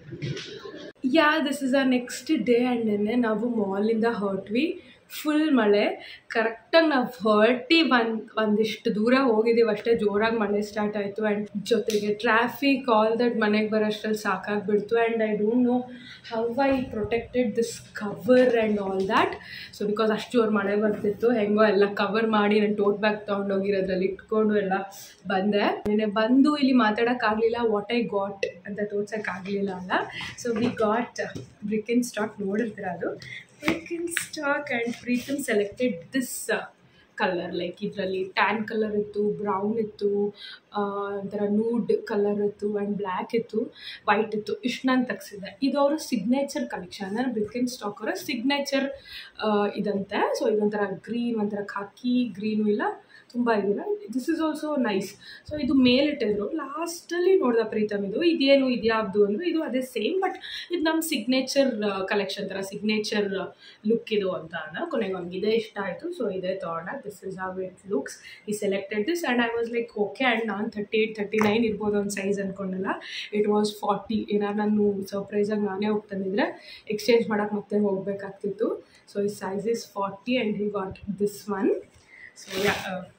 yeah this is a next day and ನೆನ್ನೆ ನಾವು ಮಾಲಿಂದ ಹೊರಟ್ವಿ ಫುಲ್ ಮಳೆ ಕರೆಕ್ಟಾಗಿ ನಾವು ಹೊರಟಿ ಒಂದು ಒಂದಿಷ್ಟು ದೂರ ಹೋಗಿದ್ದೀವಿ ಅಷ್ಟೇ ಜೋರಾಗಿ ಮಳೆ ಸ್ಟಾರ್ಟ್ ಆಯಿತು ಆ್ಯಂಡ್ ಜೊತೆಗೆ ಟ್ರಾಫಿಕ್ ಆಲ್ ದಟ್ ಮನೆಗೆ ಬರೋಷ್ಟರಲ್ಲಿ ಸಾಕಾಗ್ಬಿಡ್ತು and I don't know how I protected this cover and all that so because ಅಷ್ಟು ಜೋರು ಮಳೆ ಬರ್ತಿತ್ತು ಹೆಂಗೋ ಎಲ್ಲ ಕವರ್ ಮಾಡಿ ನಾನು ಟೋಟ್ ಬ್ಯಾಗ್ ತೊಗೊಂಡೋಗಿರೋದ್ರಲ್ಲಿ ಇಟ್ಕೊಂಡು ಎಲ್ಲ ಬಂದೆ ನೆನೆ ಬಂದು ಇಲ್ಲಿ ಮಾತಾಡೋಕ್ಕಾಗಲಿಲ್ಲ ವಾಟ್ ಐ ಗಾಟ್ ಅಂತ ತೋರ್ಸೋಕ್ಕಾಗಲಿಲ್ಲ ಅಲ್ಲ so we got BRIC in Birkenstock ನೋಡಿರ್ತೀರ ಅದು BRIC in Birkenstock and Preetham selected this colour like ಇದರಲ್ಲಿ ಟ್ಯಾನ್ ಕಲರ್ ಇತ್ತು ಬ್ರೌನ್ ಇತ್ತು ಆ, ಒಂಥರ ನೂಡ್ ಕಲರ್ ಇತ್ತು ಆ್ಯಂಡ್ ಬ್ಲ್ಯಾಕ್ ಇತ್ತು ವೈಟ್ ಇತ್ತು ಇಷ್ಟು ನಾನು ತೆಗ್ಸಿದ್ದೆ ಇದು ಅವರ ಸಿಗ್ನೇಚರ್ ಕಲೆಕ್ಷನ್ ಅಂದರೆ ಬ್ರಿಕ್ ಸ್ಟಾಕ್ ಅವರ ಸಿಗ್ನೇಚರ್ ಇದಂತೆ ಸೊ ಇದೊಂಥರ ಗ್ರೀನ್ ಒಂಥರ ಖಾಕಿ ಗ್ರೀನು ಇಲ್ಲ ತುಂಬ ಇದಿಲ್ಲ this is also nice so ಇದು ಮೇಲಿಟ್ಟಿದ್ರು ಲಾಸ್ಟಲ್ಲಿ ನೋಡ್ದ ಪ್ರೀತಮ್ ಇದು ಇದೇನು ಇದ್ಯಾವ್ದು ಅಂದರೆ ಇದು ಅದೇ ಸೇಮ್ ಬಟ್ ಇದು ನಮ್ಮ ಸಿಗ್ನೇಚರ್ ಕಲೆಕ್ಷನ್ ಥರ ಸಿಗ್ನೇಚರ್ ಲುಕ್ ಇದು ಅಂತ ಅಂದ ಕೊನೆಗೆ ಅವ್ನಿಗೆ ಇದೇ ಇಷ್ಟ ಆಯಿತು ಸೊ ಇದೇ ತೊಗೊಂಡ this is how it looks ಈ selected this and I was like okay and ನಾನು ತರ್ಟಿ ಏಯ್ಟ್ ತರ್ಟಿ ನೈನ್ ಇರ್ಬೋದು ಒಂದು ಸೈಜ್ ಅಂದ್ಕೊಂಡಲ್ಲ ಇಟ್ ವಾಸ್ ಫಾರ್ಟಿ ಏನಾರು ನಾನು ಸರ್ಪ್ರೈಸಾಗಿ ನಾನೇ ಹೋಗಿ ತಂದಿದ್ರೆ ಎಕ್ಸ್ಚೇಂಜ್ ಮಾಡೋಕ್ಕೆ ಮತ್ತೆ ಹೋಗಬೇಕಾಗ್ತಿತ್ತು ಸೊ ಈ size is forty and he got this one so yeah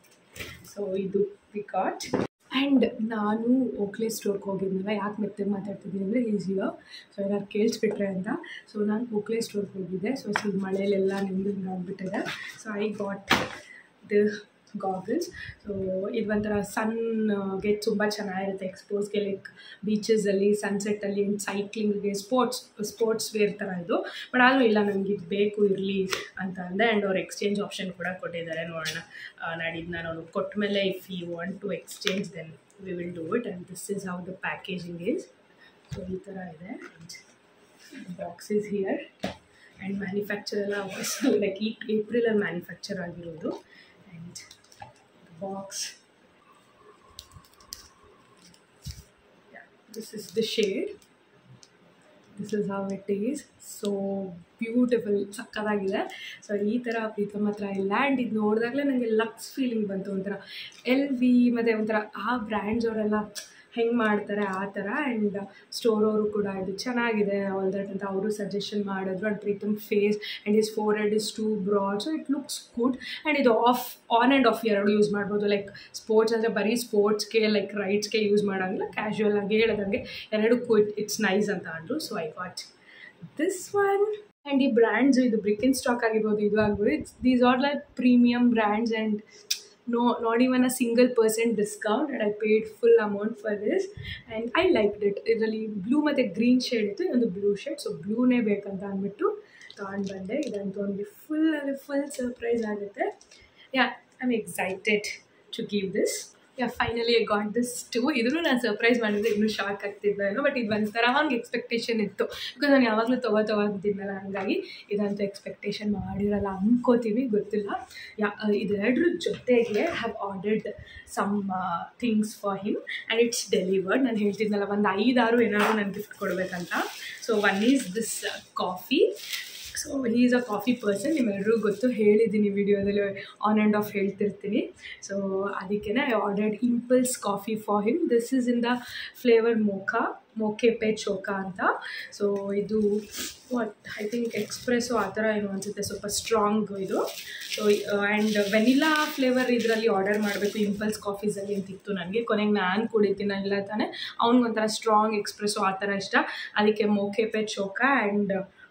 so ಇದು ವಿ ಗಾಟ್ ಆ್ಯಂಡ್ ನಾನು ಓಕ್ಲೆ ಸ್ಟೋರ್ಗೆ ಹೋಗಿದ್ನಲ್ಲ ಯಾಕೆ ಮತ್ತೆ ಮಾತಾಡ್ತಿದ್ದೀನಿ ಅಂದರೆ ಈಸಿಯೋ ಸೊ ಏನಾದ್ರು ಕೇಳಿಸ್ಬಿಟ್ರೆ ಅಂತ ಸೊ ನಾನು ಓಕ್ಲೆ ಸ್ಟೋರ್ಗೆ ಹೋಗಿದ್ದೆ ಸೊ ಸಿ ಮಳೆಯಲ್ಲೆಲ್ಲ ನೆಂದು ಹಿಂಗಾಗ್ಬಿಟ್ಟಿದೆ so I got the goggles so ಇದು ಒಂಥರ ಸನ್ಗೆ ತುಂಬ ಚೆನ್ನಾಗಿರುತ್ತೆ ಎಕ್ಸ್ಪೋಸ್ಗೆ ಲೈಕ್ ಬೀಚಸಲ್ಲಿ ಸನ್ಸೆಟ್ಟಲ್ಲಿ ಸೈಕ್ಲಿಂಗ್ಗೆ ಸ್ಪೋರ್ಟ್ಸ್ ಸ್ಪೋರ್ಟ್ಸ್ ವೇರ್ ಥರ ಇದು ಬಟ್ ಆದರೂ ಇಲ್ಲ ನನಗೆ ಇದು ಬೇಕು ಇರಲಿ ಅಂತ ಅಂದೆ ಆ್ಯಂಡ್ ಅವ್ರು ಎಕ್ಸ್ಚೇಂಜ್ ಆಪ್ಷನ್ ಕೂಡ ಕೊಟ್ಟಿದ್ದಾರೆ ನೋಡೋಣ ನಾಡಿದ್ದು ನಾನು ಅವ್ನಿಗೆ ಕೊಟ್ಟ ಮೇಲೆ if you want to exchange then we will do it and this is how the packaging is so ಈ ಥರ ಇದೆ box is here and manufacture ಎಲ್ಲ ಹೊಸದು ಲೈಕ್ ಈ ಏಪ್ರಿಲಲ್ಲಿ ಮ್ಯಾನುಫ್ಯಾಕ್ಚರ್ ಆಗಿರೋದು and box this is the shade this is how it is so beautiful ಸಕ್ಕತ್ತಾಗಿದೆ so ಈ ಥರ ಪ್ರೀತಮ್ ಹತ್ರ ಇಲ್ಲ ಆ್ಯಂಡ್ ಇದು ನೋಡಿದಾಗಲೇ ನನಗೆ ಲಕ್ಸ್ ಫೀಲಿಂಗ್ ಬಂತು ಒಂಥರ ಎಲ್ ವಿ ಮತ್ತು ಒಂಥರ ಆ ಬ್ರ್ಯಾಂಡ್ಸ್ ಅವರೆಲ್ಲ ಹೆಂಗೆ ಮಾಡ್ತಾರೆ ಆ ಥರ ಆ್ಯಂಡ್ ಸ್ಟೋರ್ ಅವರು ಕೂಡ ಇದು ಚೆನ್ನಾಗಿದೆ ಆಲ್ ದಟ್ ಅಂತ ಅವರು ಸಜೆಷನ್ ಮಾಡಿದ್ರು and Preetham face and is forehead is too broad so it looks good and ಇದು ಆಫ್ ಆನ್ ಆ್ಯಂಡ್ ಆಫ್ ಎರಡು ಯೂಸ್ ಮಾಡ್ಬೋದು ಲೈಕ್ ಸ್ಪೋರ್ಟ್ಸ್ ಅಂದರೆ ಬರೀ ಸ್ಪೋರ್ಟ್ಸ್ಗೆ ಲೈಕ್ ರೈಡ್ಸ್ಗೆ ಯೂಸ್ ಮಾಡೋಂಗಿಲ್ಲ ಕ್ಯಾಶುವಲ್ ಆಗಿ ಹೇಳ್ದಂಗೆ ಎರಡಕ್ಕೂ ಇಟ್ ಇಟ್ಸ್ ನೈಸ್ ಅಂತ ಅಂದರು so I got this one and ಈ ಬ್ರ್ಯಾಂಡ್ಸ್ ಇದು ಬ್ರಿಕ್ ಇನ್ ಸ್ಟಾಕ್ ಆಗಿರ್ಬೋದು ಇದು ಆಗ್ಬೋದು it's these are like premium brands and no not even a single percent discount and I paid full amount for this and I like it ಇದರಲ್ಲಿ blue ಮತ್ತು green shade ಇತ್ತು ಇದೊಂದು blue shade so ಬ್ಲೂನೇ ಬೇಕಂತ ಅಂದ್ಬಿಟ್ಟು ತೊಗೊಂಡು ಬಂದೆ ಇದಂತೂ ಒಂದು ಫುಲ್ ಅಂದರೆ ಫುಲ್ ಸರ್ಪ್ರೈಸ್ ಆಗುತ್ತೆ yeah I am excited to give this yeah finally I got this to ಇದನ್ನು ನಾನು ಸರ್ಪ್ರೈಸ್ ಮಾಡಿದ್ರೆ ಇನ್ನೂ ಶಾಕ್ ಆಗ್ತಿದ್ದೇನೋ ಬಟ್ ಇದು ಒಂಥರ ಹಂಗೆ ಎಕ್ಸ್ಪೆಕ್ಟೇಷನ್ ಇತ್ತು ಬಿಕಾಸ್ ನಾನು ಯಾವಾಗಲೂ ತಗೋ ತಗೋತಿದ್ದಲ್ಲ ಹಾಗಾಗಿ ಇದಂತೂ ಎಕ್ಸ್ಪೆಕ್ಟೇಷನ್ ಮಾಡಿರಲ್ಲ ಅನ್ಕೋತೀವಿ ಗೊತ್ತಿಲ್ಲ ಯಾ ಇದೆರಡ್ರ ಜೊತೆಗೆ have ordered some things for him and it's delivered ನಾನು ಹೇಳ್ತಿದ್ನಲ್ಲ ಒಂದು ಐದಾರು ಏನಾದ್ರು ನಾನು ಗಿಫ್ಟ್ ಕೊಡಬೇಕಂತ so one is this coffee so he is a coffee person ನಿಮ್ಮೆಲ್ಲರಿಗೂ ಗೊತ್ತು ಹೇಳಿದ್ದೀನಿ ವಿಡಿಯೋದಲ್ಲಿ ಆನ್ ಆ್ಯಂಡ್ ಆಫ್ ಹೇಳ್ತಿರ್ತೀನಿ ಸೊ ಅದಕ್ಕೆ I ordered Impulse coffee for him this is in the flavour mocha ಮೋಕೆ ಪೆ ಚೋಕಾ ಅಂತ ಸೊ ಇದು ವಾಟ್ ಐ ಥಿಂಕ್ ಎಕ್ಸ್ಪ್ರೆಸ್ಸು ಆ ಥರ ಏನು ಅನಿಸುತ್ತೆ ಸ್ವಲ್ಪ ಸ್ಟ್ರಾಂಗ್ ಇದು ಸೊ ಆ್ಯಂಡ್ ವೆನಿಲಾ ಫ್ಲೇವರ್ ಇದರಲ್ಲಿ ಆರ್ಡರ್ ಮಾಡಬೇಕು ಇಂಪಲ್ಸ್ ಕಾಫೀಸಲ್ಲಿ ಅಂತಿತ್ತು ನನಗೆ ಕೊನೆಗೆ ನಾನು ಕುಡಿತೀನಿ ಇಲ್ಲ ತಾನೆ ಅವ್ನಿಗೊಂಥರ ಸ್ಟ್ರಾಂಗ್ ಎಕ್ಸ್ಪ್ರೆಸ್ಸು ಆ ಥರ ಇಷ್ಟ ಅದಕ್ಕೆ ಮೋಕೆ ಪೆ ಚೋಕಾ ಆ್ಯಂಡ್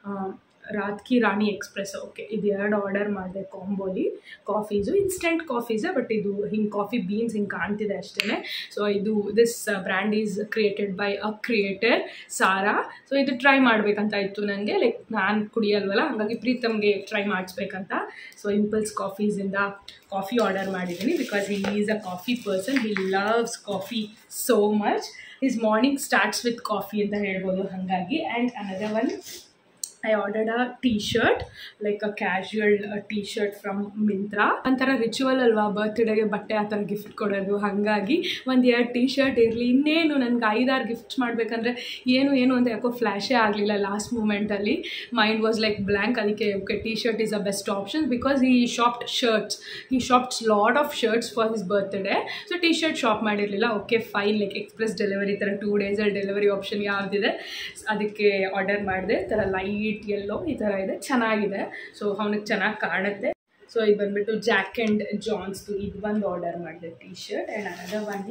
ರಾತ್ಕಿ ರಾಣಿ ಎಕ್ಸ್ಪ್ರೆಸ್ ಓಕೆ ಇದು ಎರಡು ಆರ್ಡರ್ ಮಾಡಿದೆ ಕಾಂಬೋಲಿ ಕಾಫೀಸು ಇನ್ಸ್ಟೆಂಟ್ ಕಾಫೀಸೇ ಬಟ್ ಇದು ಹಿಂಗೆ ಕಾಫಿ ಬೀನ್ಸ್ ಹಿಂಗೆ ಕಾಣ್ತಿದೆ ಅಷ್ಟೇ ಸೊ ಇದು this brand is created by a creator Sara so ಇದು ಟ್ರೈ ಮಾಡಬೇಕಂತ ಇತ್ತು ನನಗೆ ಲೈಕ್ ನಾನು ಕುಡಿಯಲ್ವಲ್ಲ ಹಾಗಾಗಿ ಪ್ರೀತಮ್ಗೆ ಟ್ರೈ ಮಾಡಿಸ್ಬೇಕಂತ ಸೊ ಇಂಪಲ್ಸ್ ಕಾಫೀಸಿಂದ ಕಾಫಿ ಆರ್ಡರ್ ಮಾಡಿದ್ದೀನಿ because he is a coffee person he loves coffee so much his morning starts with coffee ಅಂತ ಹೇಳ್ಬೋದು ಹಾಗಾಗಿ and another one I ordered a T shirt like a casual T shirt from Myntra ಒಂಥರ ritual ಅಲ್ವಾ ಬರ್ತ್ಡೇಗೆ ಬಟ್ಟೆ ಆ ಥರ gift ಕೊಡೋದು ಹಾಗಾಗಿ ಒಂದು ಎರಡು ಟೀ ಶರ್ಟ್ ಇರಲಿ ಇನ್ನೇನು ನನಗೆ ಐದಾರು ಗಿಫ್ಟ್ ಮಾಡಬೇಕಂದ್ರೆ ಏನು ಏನು ಅಂತ ಯಾಕೋ ಫ್ಲ್ಯಾಶೇ ಆಗಲಿಲ್ಲ ಲಾಸ್ಟ್ ಮೂಮೆಂಟಲ್ಲಿ ಮೈಂಡ್ ವಾಸ್ ಲೈಕ್ ಬ್ಲ್ಯಾಂಕ್ ಅದಕ್ಕೆ okay T shirt is a best option because ಈ ಶಾಪ್ಟ್ ಶರ್ಟ್ಸ್ ಈ shops lot of shirts for his birthday so T shirt shop ಮಾಡಿರಲಿಲ್ಲ okay fine like express delivery ಥರ two ಡೇಸಲ್ಲಿ delivery option ಯಾವುದಿದೆ ಅದಕ್ಕೆ order ಮಾಡಿದೆ ಥರ ಲೈಟ್ ಎಲ್ಲೋ ಈ ಥರ ಇದೆ ಚೆನ್ನಾಗಿದೆ ಸೊ ಅವನಿಗೆ ಚೆನ್ನಾಗಿ ಕಾಣುತ್ತೆ ಸೊ ಇದು ಬಂದ್ಬಿಟ್ಟು ಜಾಕ್ ಆ್ಯಂಡ್ ಜಾನ್ಸ್ದು ಇದು ಒಂದು ಆರ್ಡರ್ ಮಾಡಿದೆ T shirt and another one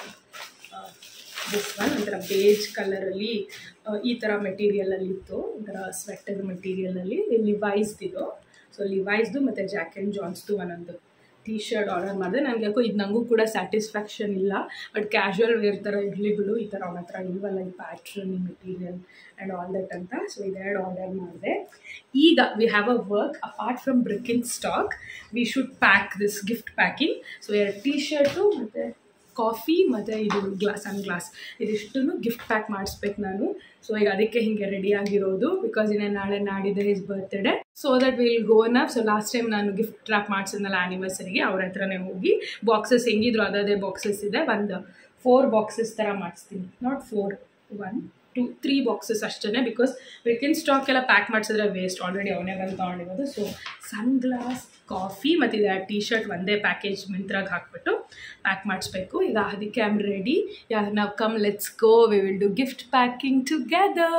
this one ಒಂಥರ ಬೇಜ್ ಕಲರಲ್ಲಿ ಈ ಥರ ಮೆಟೀರಿಯಲಲ್ಲಿ ಇತ್ತು ಒಂಥರ ಸ್ವೆಟರ್ ಮೆಟೀರಿಯಲಲ್ಲಿ ಲಿವೈಸ್ದಿದು ಸೊ ಲಿವೈಸ್ದು ಮತ್ತು ಜಾಕ್ ಆ್ಯಂಡ್ ಜಾನ್ಸ್ದು ಒಂದೊಂದು ಟೀ ಶರ್ಟ್ ಆರ್ಡರ್ ಮಾಡಿದೆ ನನಗೆ ಯಾಕೋ ಇದು ನನಗೂ ಕೂಡ ಸ್ಯಾಟಿಸ್ಫ್ಯಾಕ್ಷನ್ ಇಲ್ಲ ಬಟ್ ಕ್ಯಾಶುವಲ್ ವೇರ್ ಥರ ಇರಲಿ ಬಿಡು ಈ ಥರ ಅವನ ಹತ್ರ ಇಲ್ವಲ್ಲ ಈ ಪ್ಯಾಟ್ರನ್ ಈ ಮೆಟೀರಿಯಲ್ ಆ್ಯಂಡ್ ಆಲ್ ದಟ್ ಅಂತ ಸೊ ಇದೆರಡು ಆರ್ಡರ್ ಮಾಡಿದೆ ಈಗ we have a work apart from brick in stock we should pack this gift packing so ಎರಡು ಟೀ ಶರ್ಟು ಮತ್ತು ಕಾಫಿ ಮತ್ತು ಇದು ಗ್ಲಾಸ್ ಸನ್ ಗ್ಲಾಸ್ ಇದಿಷ್ಟನ್ನು ಗಿಫ್ಟ್ ಪ್ಯಾಕ್ ಮಾಡಿಸ್ಬೇಕು ನಾನು ಸೊ ಈಗ ಅದಕ್ಕೆ ಹಿಂಗೆ ರೆಡಿ ಆಗಿರೋದು ಬಿಕಾಸ್ ಇನ್ನೇ ನಾಳೆ ನಾಡಿದೆ his birthday so that will go ನ ಸೊ ಲಾಸ್ಟ್ ಟೈಮ್ ನಾನು ಗಿಫ್ಟ್ ರ್ಯಾಪ್ ಮಾಡಿಸಿದ್ನಲ್ಲ ಆ್ಯನಿವರ್ಸರಿಗೆ ಅವ್ರ ಹತ್ರನೇ ಹೋಗಿ ಬಾಕ್ಸಸ್ ಹೆಂಗಿದ್ರು ಅದೇ ಬಾಕ್ಸಸ್ ಇದೆ ಒಂದು ಫೋರ್ ಬಾಕ್ಸಸ್ ಥರ ಮಾಡಿಸ್ತೀನಿ not four one two three boxes ಅಷ್ಟೇ ಬಿಕಾಸ್ ವಿಕಿನ್ ಸ್ಟಾಕ್ ಎಲ್ಲ ಪ್ಯಾಕ್ ಮಾಡಿಸಿದ್ರೆ ವೇಸ್ಟ್ ಆಲ್ರೆಡಿ ಅವನೇ ಬಂದು ತೊಗೊಂಡಿರೋದು ಸೊ ಸನ್ ಗ್ಲಾಸ್ ಕಾಫಿ ಮತ್ತು ಇದು ಟೀ ಶರ್ಟ್ ಒಂದೇ ಪ್ಯಾಕೇಜ್ ಮಿಂತ್ರಾಗ ಹಾಕ್ಬಿಟ್ಟು ಪ್ಯಾಕ್ ಮಾಡಿಸ್ಬೇಕು ಈಗ ಅದಕ್ಕೆ ಐ ಆಮ್ ರೆಡಿ ಯಾರು ನಾವು come let's go we will do gift packing together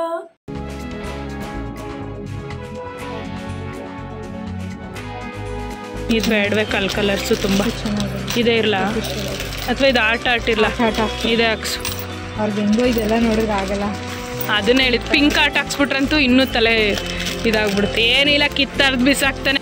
ಇದು ಬೇಡವೆ ಕಲ್ ಕಲರ್ಸು ತುಂಬ ಇದೇ ಇರಲ್ಲ ಅಥವಾ ಇದು ಆರ್ಟ್ ಆರ್ಟ್ ಇರಲ್ಲ ಇದೇ ಹಾಕ್ಸು ಅವ್ರಿಗೆ ಹೆಂಗೋ ಇದೆಲ್ಲ ನೋಡಿದ್ರೆ ಆಗಲ್ಲ ಅದನ್ನ ಹೇಳಿದ್ ಪಿಂಕ್ ಆರ್ಟ್ ಹಾಕ್ಸ್ಬಿಟ್ರಂತೂ ಇನ್ನೂ ತಲೆ ಇದಾಗ್ಬಿಡುತ್ತೆ ಏನಿಲ್ಲ ಕಿತ್ತರ್ದು ಬಿಸಾಕ್ತಾನೆ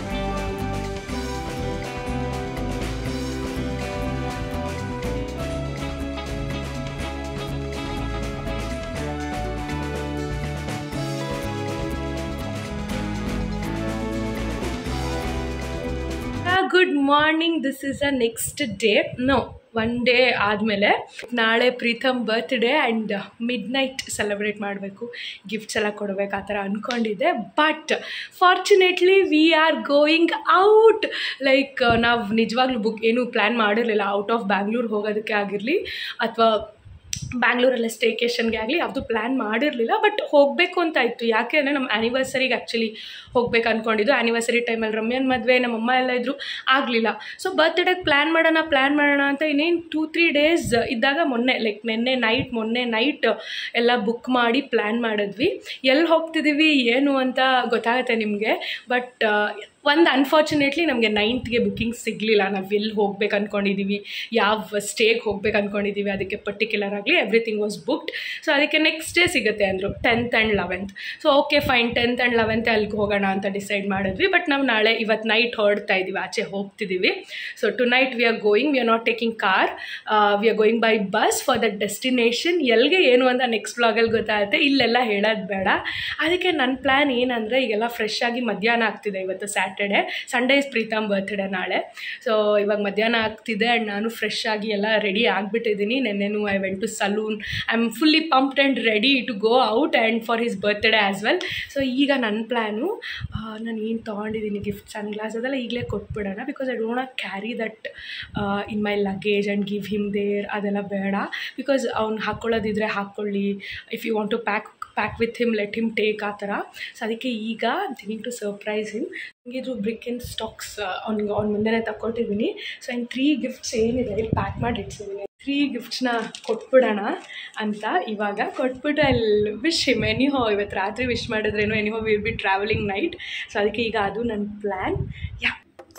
good morning this is a next day no one day ಆದಮೇಲೆ ನಾಳೆ Pritam birthday and midnight celebrate ಮಾಡಬೇಕು ಗಿಫ್ಟ್ಸ್ ಎಲ್ಲ ಕೊಡಬೇಕು ಆ ಥರ ಅಂದ್ಕೊಂಡಿದ್ದೆ but fortunately we are going out like ನಾವು ನಿಜವಾಗ್ಲೂ ಬುಕ್ ಏನೂ ಪ್ಲ್ಯಾನ್ ಮಾಡಿರಲಿಲ್ಲ ಔಟ್ ಆಫ್ ಬ್ಯಾಂಗ್ಳೂರ್ ಹೋಗೋದಕ್ಕೆ ಆಗಿರಲಿ ಅಥವಾ ಬ್ಯಾಂಗ್ಳೂರಲ್ಲೇ ಸ್ಟೇಕೇಷನ್ಗೆ ಆಗಲಿ ಯಾವುದು ಪ್ಲ್ಯಾನ್ ಮಾಡಿರಲಿಲ್ಲ ಬಟ್ ಹೋಗಬೇಕು ಅಂತ ಇತ್ತು ಯಾಕೆ ಅಂದರೆ ನಮ್ಮ ಆ್ಯನಿವರ್ಸರಿಗೆ ಆ್ಯಕ್ಚುಲಿ ಹೋಗ್ಬೇಕು ಅಂದ್ಕೊಂಡಿದ್ದು ಆ್ಯನಿವರ್ಸರಿ ಟೈಮಲ್ಲಿ ರಮ್ಯನ್ ಮದುವೆ ನಮ್ಮಮ್ಮ ಎಲ್ಲ ಇದ್ದರು ಆಗಲಿಲ್ಲ ಸೊ ಬರ್ತ್ಡೇಗೆ ಪ್ಲ್ಯಾನ್ ಮಾಡೋಣ ಪ್ಲ್ಯಾನ್ ಮಾಡೋಣ ಅಂತ ಇನ್ನೇನು ಟೂ ತ್ರೀ ಡೇಸ್ ಇದ್ದಾಗ ಮೊನ್ನೆ ಲೈಕ್ ನಿನ್ನೆ ನೈಟ್ ಮೊನ್ನೆ ನೈಟ್ ಎಲ್ಲ ಬುಕ್ ಮಾಡಿ ಪ್ಲ್ಯಾನ್ ಮಾಡಿದ್ವಿ ಎಲ್ಲಿ ಹೋಗ್ತಿದ್ದೀವಿ ಏನು ಅಂತ ಗೊತ್ತಾಗುತ್ತೆ ನಿಮಗೆ ಬಟ್ ಒಂದು ಅನ್ಫಾರ್ಚುನೇಟ್ಲಿ ನಮಗೆ ನೈನ್ತ್ಗೆ ಬುಕ್ಕಿಂಗ್ ಸಿಗಲಿಲ್ಲ ನಾವು ಎಲ್ಲಿ ಹೋಗ್ಬೇಕು ಅಂದ್ಕೊಂಡಿದ್ದೀವಿ ಯಾವ ಸ್ಟೇಗೆ ಹೋಗ್ಬೇಕು ಅಂದ್ಕೊಂಡಿದ್ದೀವಿ ಅದಕ್ಕೆ ಪರ್ಟಿಕ್ಯುಲರ್ ಆಗಲಿ ಎವ್ರಿಥಿಂಗ್ ವಾಸ್ ಬುಕ್ಡ್ ಸೊ ಅದಕ್ಕೆ ನೆಕ್ಸ್ಟ್ ಡೇ ಸಿಗುತ್ತೆ ಅಂದರು tenth and eleventh so okay fine tenth and eleventh ಅಲ್ಲಿಗೆ ಹೋಗೋಣ ಅಂತ ಡಿಸೈಡ್ ಮಾಡಿದ್ವಿ ಬಟ್ ನಾವು ನಾಳೆ ಇವತ್ತು ನೈಟ್ ಹೊರಡ್ತಾ ಇದ್ದೀವಿ ಆಚೆ ಹೋಗ್ತಿದ್ದೀವಿ so tonight we are going we are not taking car we are going by bus for the destination ಎಲ್ಲಿಗೆ ಏನು ಅಂತ ನೆಕ್ಸ್ಟ್ ಬ್ಲಾಗಲ್ಲಿ ಗೊತ್ತಾಗುತ್ತೆ ಇಲ್ಲೆಲ್ಲ ಹೇಳೋದು ಬೇಡ ಅದಕ್ಕೆ ನನ್ನ ಪ್ಲ್ಯಾನ್ ಏನಂದರೆ ಈಗೆಲ್ಲ ಫ್ರೆಶ್ ಆಗಿ ಮಧ್ಯಾಹ್ನ ಆಗ್ತಿದೆ ಇವತ್ತು Saturday Sunday is Pritam birthday ನಾಳೆ ಸೊ ಇವಾಗ ಮಧ್ಯಾಹ್ನ ಆಗ್ತಿದೆ ಆ್ಯಂಡ್ ನಾನು ಫ್ರೆಶ್ ಆಗಿ ಎಲ್ಲ ರೆಡಿ ಆಗಿಬಿಟ್ಟಿದ್ದೀನಿ ನೆನ್ನೆನೂ I went to salon I am fully pumped and ready to go out and for his birthday as well so ಈಗ ನನ್ನ ಪ್ಲ್ಯಾನು ನಾನು ಏನು ತೊಗೊಂಡಿದ್ದೀನಿ ಗಿಫ್ಟ್ ಸನ್ ಗ್ಲಾಸ್ ಅದೆಲ್ಲ ಈಗಲೇ ಕೊಟ್ಬಿಡೋಣ because I don't carry that in my luggage and give him there ಅದೆಲ್ಲ ಬೇಡ ಬಿಕಾಸ್ ಅವ್ನು ಹಾಕ್ಕೊಳ್ಳೋದಿದ್ರೆ ಹಾಕ್ಕೊಳ್ಳಿ if you want to pack pack with him let him take ಆ ಥರ ಸೊ ಅದಕ್ಕೆ ಈಗ ಥಿಂಕಿಂಗ್ ಟು ಸರ್ಪ್ರೈಸ್ ಹಿಮ್ ಹಿಂಗಿದ್ರು ಬ್ರಿಕ್ ಇನ್ ಸ್ಟಾಕ್ಸ್ ಅವ್ನಿಗೆ ಅವ್ನ ಮುಂದೆನೇ ತಗೊಟ್ಟಿದ್ದೀನಿ ಸೊ ಇನ್ನು ತ್ರೀ ಗಿಫ್ಟ್ಸ್ ಏನಿದೆ ಪ್ಯಾಕ್ ಮಾಡಿ ಇಟ್ಸಿದ್ದೀನಿ ತ್ರೀ ಗಿಫ್ಟ್ಸ್ನ ಕೊಟ್ಬಿಡೋಣ ಅಂತ ಇವಾಗ ಕೊಟ್ಬಿಟ್ಟು ಅಲ್ಲಿ ವಿಶ್ ಹಿಮ್ ಎನಿಹೋ ಇವತ್ತು ರಾತ್ರಿ ವಿಶ್ ಮಾಡಿದ್ರೇನೋ anyhow will be travelling night so ಅದಕ್ಕೆ ಈಗ ಅದು ನನ್ನ ಪ್ಲ್ಯಾನ್ ಯಾ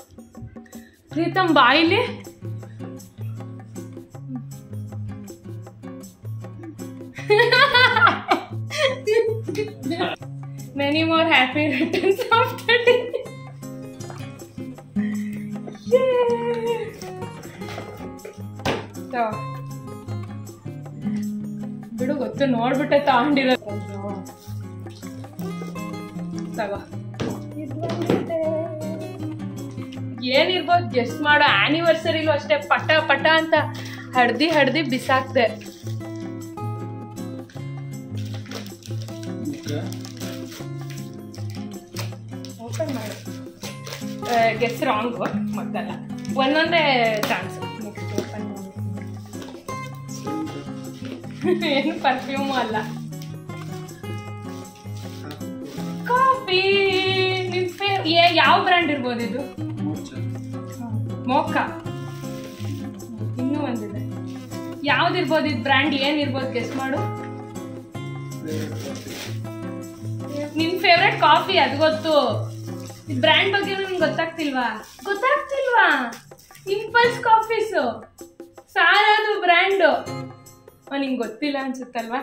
ಪ್ರೀತಮ್ ಬಾಯಿಲಿ Many more happy returns of the day. Yay! So, ಬಿಡು ಗೊತ್ತು ನೋಡ್ಬಿಟ್ಟೆ ತಗೊಂಡಿರೋ ತಗೋ ಏನಿರ್ಬೋದು ಗೆಸ್ಟ್ ಮಾಡೋ ಆನಿವರ್ಸರಿಲೂ ಅಷ್ಟೇ ಪಟ ಪಟ ಅಂತ ಹಡ್ದಿ ಹಡ್ದಿ ಬಿಸಾಕ್ದೆ ಗೆಸ್ ರಾಂಗ್ ಮತ್ತಲ್ಲ ಒಂದೊಂದೇ ಚಾನ್ಸ್ ನೆಕ್ಸ್ಟ್ ಓಪನ್ ಏನು ಪರ್ಫ್ಯೂಮು ಅಲ್ಲ ಕಾಫಿ ನಿನ್ ಫೇವ್ ಯಾವ ಬ್ರ್ಯಾಂಡ್ ಇರ್ಬೋದು ಇದು ಮೋಕ ಇನ್ನೂ ಒಂದಿದೆ ಯಾವ್ದಿರ್ಬೋದು ಇದು ಬ್ರ್ಯಾಂಡ್ ಏನಿರ್ಬೋದು ಗೆಸ್ ಮಾಡು ನಿನ್ ಫೇವ್ರೆಟ್ ಕಾಫಿ ಅದು ಗೊತ್ತು ಬ್ರ್ಯಾಂಡ್ ಬಗ್ಗೆ ನಿಮ್ಗೆ ಗೊತ್ತಾಗ್ತಿಲ್ವಾ ಗೊತ್ತಾಗ್ತಿಲ್ವಾ ಇಂಪಲ್ಸ್ ಕಾಫೀಸು ಸಾರದು ಬ್ರ್ಯಾಂಡು ನಿಂಗೆ ಗೊತ್ತಿಲ್ಲ ಅನ್ಸುತ್ತಲ್ವಾ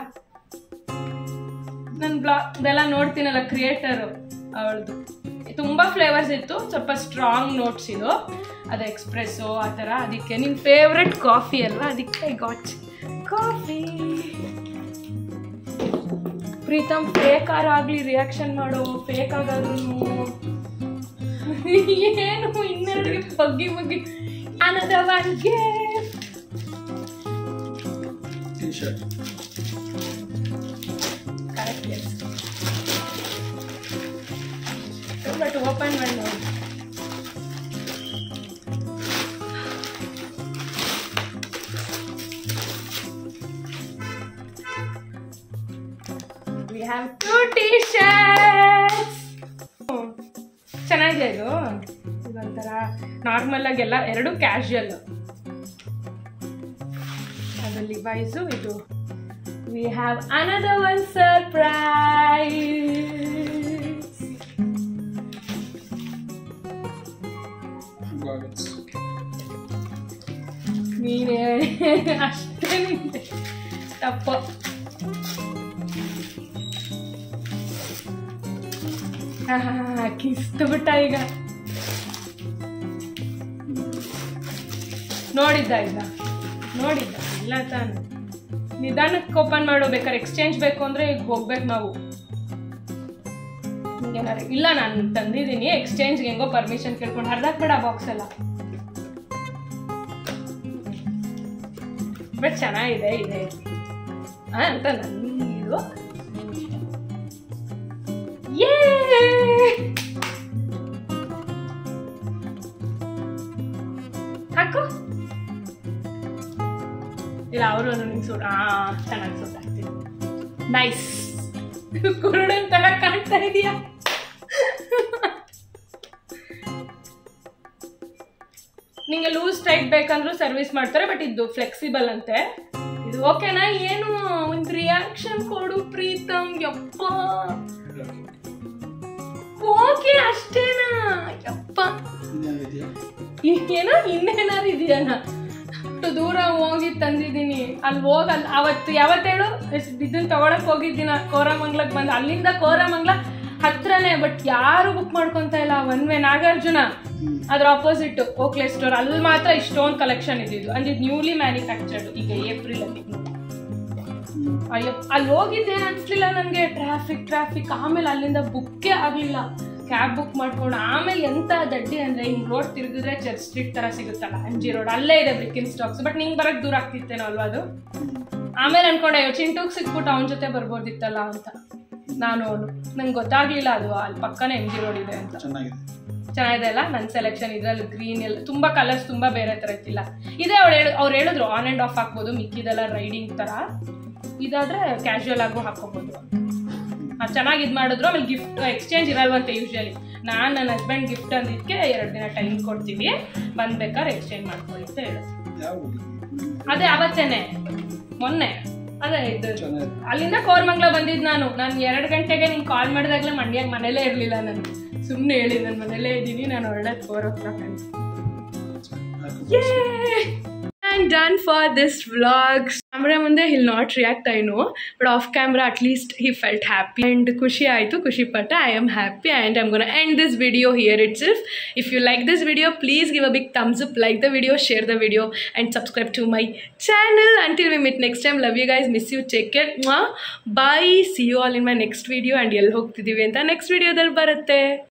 ನನ್ನ ಬ್ಲಾಗ್ ಇದೆಲ್ಲ ನೋಡ್ತೀನಲ್ಲ ಕ್ರಿಯೇಟರು ಅವಳದು ತುಂಬ ಫ್ಲೇವರ್ಸ್ ಇತ್ತು ಸ್ವಲ್ಪ ಸ್ಟ್ರಾಂಗ್ ನೋಟ್ಸ್ ಇದು ಅದು ಎಕ್ಸ್ಪ್ರೆಸ್ಸು ಆ ಥರ ಅದಕ್ಕೆ ನಿಮ್ಮ ಫೇವ್ರೆಟ್ ಕಾಫಿ ಅಲ್ವಾ ಅದಕ್ಕೆ ಗಾಚ್ ಕಾಫಿ ಪ್ರೀತಮ್ ಫೇಕ್ ಆಗಲಿ ರಿಯಾಕ್ಷನ್ ಮಾಡೋ ಫೇಕ್ ಆಗಾದ್ರೂ ಏನು ಇನ್ನೆರಡಿಗೆ ಬಗ್ಗಿ ಬಗ್ಗಿ ಅನ್ನದ ಒನ್ಗೆ T shirt correct but open ಮಾಡಿ ನೋಡಿ we have two T shirts ಚೆನ್ನಾಗಿದೆ ಇದು ಇದೊಂಥರ ನಾರ್ಮಲ್ ಆಗೆಲ್ಲ ಎರಡು ಕ್ಯಾಶುಯಲ್ ಅದು ಲಿವೈಸು ಇದು we have another one surprise. ನೀನೇ ಅಷ್ಟೇ ನಿಂದೆ ತಪ್ಪು ಕಿಸ್ತು ಬಿಟ್ಟ ಈಗ ನೋಡಿದ್ದ ಈಗ ನೋಡಿದ್ದ ಇಲ್ಲ ತಾನು ನಿಧಾನಕ್ಕೆ ಓಪನ್ ಮಾಡು ಬೇಕಾದ್ರೆ ಎಕ್ಸ್ಚೇಂಜ್ ಬೇಕು ಅಂದ್ರೆ ಈಗ ಹೋಗ್ಬೇಕು ನಾವು ಹಿಂಗೇನಾರು ಇಲ್ಲ ನಾನು ತಂದಿದ್ದೀನಿ ಎಕ್ಸ್ಚೇಂಜ್ಗೆ ಹೆಂಗೋ ಪರ್ಮಿಷನ್ ಕೇಳ್ಕೊಂಡು ಹರ್ದಾಕ್ಬೇಡ ಬಾಕ್ಸ್ ಎಲ್ಲ ಬಟ್ ಚೆನ್ನಾಗಿದೆ ಇದೆ ಆ, ಅಂತ ನಂದು ಯೇ ಹಾಕು ಇಲ್ಲ ಅವರು ನಿಂಗೆ ಸೂಟ್ ಆ ಚೆನ್ನಾಗಿ ಸೂಟ್ ಆಗ್ತಿದೆ ನೈಸ್ ಕುರುಡನ್ ತರ ಕಾಣ್ತಾ ಇದೀಯಾ ನಿಂಗೆ ಲೂಸ್ ಟೈಟ್ ಬೇಕಂದ್ರೂ ಸರ್ವಿಸ್ ಮಾಡ್ತಾರೆ ಬಟ್ ಇದು ಫ್ಲೆಕ್ಸಿಬಲ್ ಅಂತೆ ಇದು ಓಕೆನಾ ಏನು ಒಂದು ರಿಯಾಕ್ಷನ್ ಕೊಡು ಪ್ರೀತಮ್ ಯಪ್ಪ ಓಕೆ ಅಷ್ಟೇನಾ ಯಪ್ಪ ಈ- ಏನೋ ಇನ್ನೇನಾದ್ರು ಇದೆಯಾ ಅಷ್ಟು ದೂರ ಹೋಗಿ ತಂದಿದ್ದೀನಿ ಅಲ್ಲಿ ಹೋಗಲ್ಲ ಅವತ್ತು ಯಾವತ್ತೇಳು ಇದನ್ನ ತಗೊಳಕ್ ಹೋಗಿದ್ದೀನ ಕೋರಮಂಗ್ಲಕ್ಕೆ ಬಂದು ಅಲ್ಲಿಂದ ಕೋರಮಂಗ್ಲ ಹತ್ರನೇ ಬಟ್ ಯಾರು ಬುಕ್ ಮಾಡ್ಕೊಂತ ಇಲ್ಲ ಒನ್ ವೇ ನಾಗಾರ್ಜುನ ಅದ್ರ ಆಪೋಸಿಟ್ ಓಕ್ಲೆ ಸ್ಟೋರ್ ಅಲ್ಲಿ ಮಾತ್ರ ಇಷ್ಟೊಂದು ಕಲೆಕ್ಷನ್ ಇದ್ದಿದ್ದು ಅಂದ್ರೆ ನ್ಯೂಲಿ ಮ್ಯಾನುಫ್ಯಾಕ್ಚರ್ಡ್ ಈಗ ಏಪ್ರಿಲ್ ಅಲ್ಲಿ ಅಯ್ಯೋ ಅಲ್ಲಿ ಹೋಗಿದ್ದೆ ಅನ್ಸ್ಲಿಲ್ಲ ನನಗೆ ಟ್ರಾಫಿಕ್ ಟ್ರಾಫಿಕ್ ಆಮೇಲೆ ಅಲ್ಲಿಂದ ಬುಕ್ಕೇ ಆಗಲಿಲ್ಲ ಕ್ಯಾಬ್ ಬುಕ್ ಮಾಡ್ಕೊಂಡು ಆಮೇಲೆ ಎಂತ ದಡ್ಡಿ ಅಂದ್ರೆ ಹಿಂಗ್ ರೋಡ್ ತಿರುಗಿದ್ರೆ ಚರ್ಚ್ ಸ್ಟ್ರೀಟ್ ತರ ಸಿಗುತ್ತಲ್ಲ ಅಂಜಿ ರೋಡ್ ಅಲ್ಲೇ ಇದೆ ಬ್ರಿಕಿನ್ ಸ್ಟಾಕ್ಸ್ ಬಟ್ ನಿಂಗೆ ಬರಕ್ ದೂರ ಆಗ್ತಿತ್ತೇನೋ ಅಲ್ವಾ ಅದು ಆಮೇಲೆ ಅನ್ಕೊಂಡೆ ಅಯ್ಯೋ ಚಿಂಟುಗ್ ಸಿಕ್ಬಿಟ್ಟು ಅವನ ಜೊತೆ ಬರ್ಬೋದಿತ್ತಲ್ಲ ಅಂತ ನಾನು ನಂಗೆ ಗೊತ್ತಾಗ್ಲಿಲ್ಲ ಅದು ಅಲ್ಲಿ ಪಕ್ಕನೇ ಎಮ್ ಜಿ ರೋಡ್ ಇದೆ ಅಂತ ಚೆನ್ನಾಗಿದೆ ಚೆನ್ನಾಗಿದೆ ಅಲ್ಲ ನನ್ನ ಸೆಲೆಕ್ಷನ್ ಇದ್ರಲ್ಲಿ ಗ್ರೀನ್ ಎಲ್ಲ ತುಂಬಾ ಕಲರ್ಸ್ ತುಂಬಾ ಬೇರೆ ಥರ ಇತ್ತಿಲ್ಲ ಇದೇ ಅವ್ರು ಹೇಳಿ ಅವ್ರು ಹೇಳಿದ್ರು ಆನ್ ಆ್ಯಂಡ್ ಆಫ್ ಹಾಕ್ಬೋದು ಮಿಕ್ಕಿದೆಲ್ಲ ರೈಡಿಂಗ್ ಥರ ಇದಾದ್ರೆ ಕ್ಯಾಶುಯಲ್ ಆಗು ಹಾಕೋಬೋದು ಅದು ಚೆನ್ನಾಗಿ ಇದು ಮಾಡಿದ್ರು ಆಮೇಲೆ ಗಿಫ್ಟ್ ಎಕ್ಸ್ಚೇಂಜ್ ಇರಲ್ವಂತೆ ಯೂಶ್ವಲಿ ನಾನು ನನ್ನ ಹಸ್ಬೆಂಡ್ ಗಿಫ್ಟ್ ಅಂದಿದ್ದಕ್ಕೆ ಎರಡು ದಿನ ಟೈಮ್ ಕೊಡ್ತೀವಿ ಬಂದ್ಬೇಕಾದ್ರೆ ಎಕ್ಸ್ಚೇಂಜ್ ಮಾಡ್ಕೊಳ್ಳಿ ಅಂತ ಹೇಳಿದ್ರು ಯಾವ ಅದೇ ಅವತ್ತೇನೆ ಮೊನ್ನೆ ಅದೇ ಇದು ಚೆನ್ನಾಗಿದೆ ಅಲ್ಲಿಂದ ಕೋರ್ಮಂಗ್ಲ ಬಂದಿದ್ದು ನಾನು ನಾನು ಎರಡು ಗಂಟೆಗೆ ನಿಂಗೆ ಕಾಲ್ ಮಾಡಿದಾಗಲೇ ಮಂಡ್ಯಾಗ ಮನೇಲೇ ಇರಲಿಲ್ಲ ನಾನು ಸುಮ್ಮನೆ ಹೇಳಿ ನಾನು ಮನೇಲೇ ಇದ್ದೀನಿ ನಾನು ಒಳ್ಳೆ ಫೋರ್ ಓ ಕ್ಲಾಕ್ ಅಂತ And done for this vlog. Camera ಮುಂದೆ he'll not react, I know, but off camera at least he felt happy and ಖುಷಿ ಆಯಿತು ಖುಷಿ ಪಟ್ಟ I am happy and I'm gonna end this video here itself. If you like this video, please give a big thumbs up, like the video, share the video and subscribe to my channel. Until we meet next time, love you guys, miss you, take care. Mwah. Bye. See you all in my next video and ಎಲ್ಲಿ ಹೋಗ್ತಿದ್ದೀವಿ ಅಂತ next ವಿಡಿಯೋದಲ್ಲಿ ಬರುತ್ತೆ